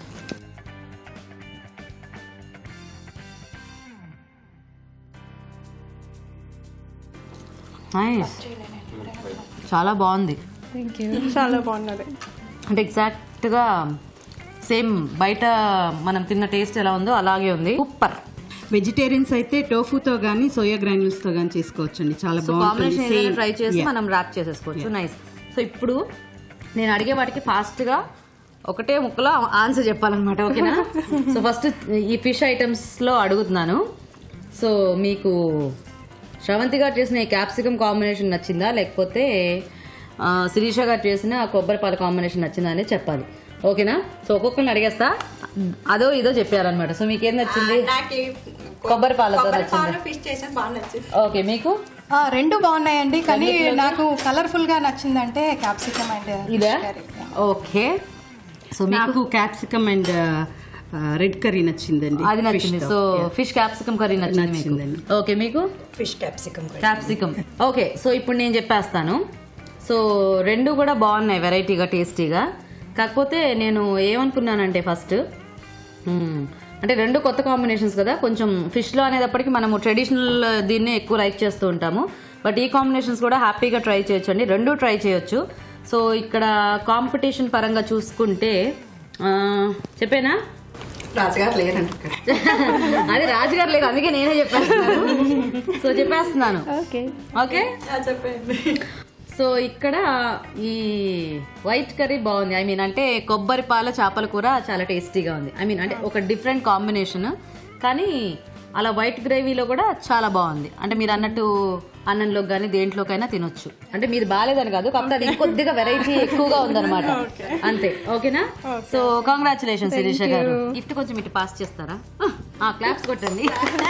నైస్ చాలా బాగుంది చాలా బాగున్నది అంటే ఎగ్జాక్ట్గా సేమ్ బయట మనం తిన్న టేస్ట్ ఎలా ఉందో అలాగే ఉంది సూపర్ వెజిటేరియన్స్ అయితే టోఫుతో గానీ సోయా గ్రాన్యూల్స్ తో గానీ చేసుకోవచ్చండి చాలా సో కాంబినేషన్ ఏదైనా బాగుంటుంది ట్రై చేసి Yeah. మనం ర్యాప్ చేసేసుకోవచ్చు నైస్ సో ఇప్పుడు నేను అడిగే వాటికి ఫాస్ట్గా ఒకటే ముక్కలో ఆన్సర్ చెప్పాలన్నమాట ఓకేనా సో ఫస్ట్ ఈ ఫిష్ ఐటమ్స్లో అడుగుతున్నాను సో మీకు శ్రవంతి గారు చేసిన ఈ క్యాప్సికమ్ కాంబినేషన్ నచ్చిందా లేకపోతే ఆ, శిరీష గారు చేసిన ఆ కొబ్బరి పాల కాంబినేషన్ నచ్చిందా అనేది చెప్పాలి ఓకేనా సో ఒక్కొక్కరిని అడిగేస్తా అదో ఇదో చెప్పారనమాట సో మీకు ఏం నచ్చింది నాకు ఈ కొబ్బరి పాలతో కొబ్బరి నచ్చింది పాలు ఫిష్ చేసిన బాగా నచ్చింది ఓకే మీకు ఆ, రెండు బాగున్నాయండి కానీ నాకు కలర్ఫుల్ గా నచ్చిందంటే క్యాప్సికమ్ అండ్ ఇదా ఓకే సో మీకు నాకు క్యాప్సికమ్ అండ్ రెడ్ కర్రీ నచ్చిందండి అది నచ్చింది Fish సో తో. Yeah. ఫిష్ క్యాప్సికమ్ కర్రీ నచ్చింది మీకు నచ్చిందండి. ఓకే మీకు fish capsicum capsicum okay so ఇప్పుడు నేను చెప్పేస్తాను సో రెండు కూడా బాగున్నాయి వెరైటీగా టేస్టీగా కాకపోతే నేను ఏమనుకున్నానంటే ఫస్ట్ అంటే రెండు కొత్త కాంబినేషన్స్ కదా కొంచెం ఫిష్లో అనేటప్పటికి మనము ట్రెడిషనల్ దీన్నే ఎక్కువ లైక్ చేస్తూ ఉంటాము బట్ ఈ కాంబినేషన్స్ కూడా హ్యాపీగా ట్రై చేయొచ్చు అండి రెండు ట్రై చేయొచ్చు సో ఇక్కడ కాంపిటీషన్ పరంగా చూసుకుంటే ఆ, చెప్పేనా రాజుగారు లేరండి ఇక్కడ అది రాజుగారు లేదు అందుకే నేనే చెప్పేస్తున్నాను సో చెప్పేస్తున్నాను ఓకే ఓకే చెప్పండి సో ఇక్కడ ఈ వైట్ కర్రీ బాగుంది ఐ మీన్ అంటే కొబ్బరి పాల చేపల కూర చాలా టేస్టీగా ఉంది ఐ మీన్ అంటే ఒక డిఫరెంట్ కాంబినేషన్ కానీ అలా వైట్ గ్రేవీలో కూడా చాలా బాగుంది అంటే మీరు అన్నట్టు అన్నంలో కానీ దేంట్లోకైనా తినొచ్చు అంటే మీరు బాగాలేదని కాదు కాకపోతే అది కొద్దిగా వెరైటీ ఎక్కువగా ఉందన్నమాట అంతే ఓకేనా సో కంగ్రాచులేషన్ శిరీష గారు గిఫ్ట్ కొంచెం ఇటు పాస్ చేస్తారా క్లాప్స్ కొట్టండి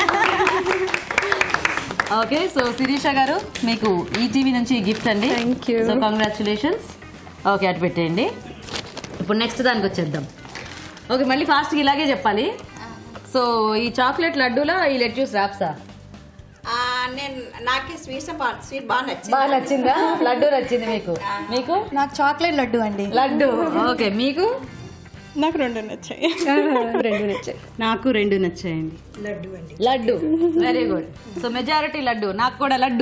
ఓకే సో శిరీష గారు మీకు ఈటీవీ నుంచి గిఫ్ట్ అండి Thank you. So congratulations okay అటు పెట్టేయండి ఇప్పుడు నెక్స్ట్ దానికి వచ్చేద్దాం ఓకే మళ్ళీ ఫాస్ట్గా ఇలాగే చెప్పాలి సో ఈ చాక్లెట్ లడ్డూలో ఈ లెట్యూస్ ర్యాప్సా ఆ, నేను నాకే స్వీట్ స్వీట్ బాగా నచ్చింది బాగా నచ్చిందా లడ్డూ నచ్చింది మీకు మీకు నాకు చాక్లెట్ లడ్డు అండి లడ్డు ఓకే మీకు నాకు రెండు నచ్చాయి రెండు నచ్చాయి నాకు రెండు నచ్చాయండి లడ్డు అండి laddu very good so majority laddu నాకు కూడా లడ్డు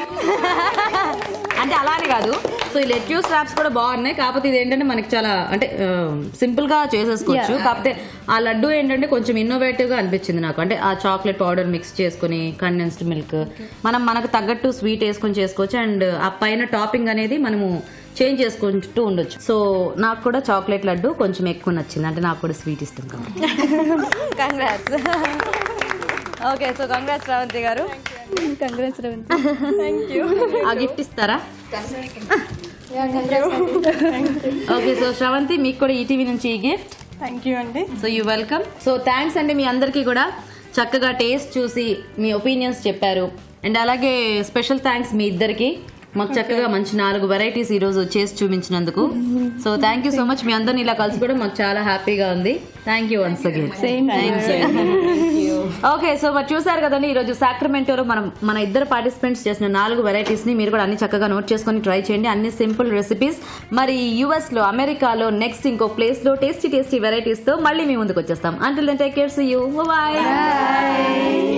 అంటే అలానే కాదు సో ఈ లెట్యూస్ ర్యాప్స్ కూడా బాగున్నాయి కాకపోతే ఇది ఏంటంటే మనకి చాలా అంటే సింపుల్ గా చేసేసుకోవచ్చు కాకపోతే ఆ లడ్డు ఏంటంటే కొంచెం ఇన్నోవేటివ్ గా అనిపించింది నాకు అంటే ఆ చాక్లెట్ పౌడర్ మిక్స్ చేసుకుని కండెన్స్డ్ మిల్క్ మనం మనకు తగ్గట్టు స్వీట్ వేసుకొని చేసుకోవచ్చు అండ్ ఆ పైన టాపింగ్ అనేది మనము చేంజ్ చేసుకుంటూ ఉండొచ్చు సో నాకు కూడా చాక్లెట్ లడ్డు కొంచెం ఎక్కువ నచ్చింది అంటే నాకు కూడా స్వీట్ ఇష్టం కాబట్టి congrats okay so congrats Shravanthi garu congrats Ravanthi thank you ఆ గిఫ్ట్ ఇస్తారా ఓకే సో శ్రవంతి మీకు కూడా ఈటీవీ నుంచి ఈ గిఫ్ట్ థ్యాంక్ యూ అండి so you welcome so thanks అండి మీ అందరికీ కూడా చక్కగా టేస్ట్ చూసి మీ ఒపీనియన్స్ చెప్పారు అండ్ అలాగే స్పెషల్ థ్యాంక్స్ మీ ఇద్దరికి మాకు చక్కగా మంచి నాలుగు వెరైటీస్ ఈ రోజు చేసి చూపించినందుకు so thank you so much మీ అందరిని ఇలా కలిసి కూడా మాకు చాలా హ్యాపీగా ఉంది thank you once again okay so మరి చూసారు కదండి ఈరోజు సాక్రమెంటోలో మనం మన ఇద్దరు పార్టిసిపెంట్స్ చేసిన నాలుగు వెరైటీస్ ని మీరు కూడా అన్ని చక్కగా నోట్ చేసుకొని ట్రై చేయండి అన్ని సింపుల్ రెసిపీస్ మరి యుఎస్ లో అమెరికాలో నెక్స్ట్ ఇంకో ప్లేస్ లో టేస్టీ టేస్టీ వెరైటీస్ తో మళ్ళీ మీ ముందుకు వచ్చేస్తాం until then take care see you bye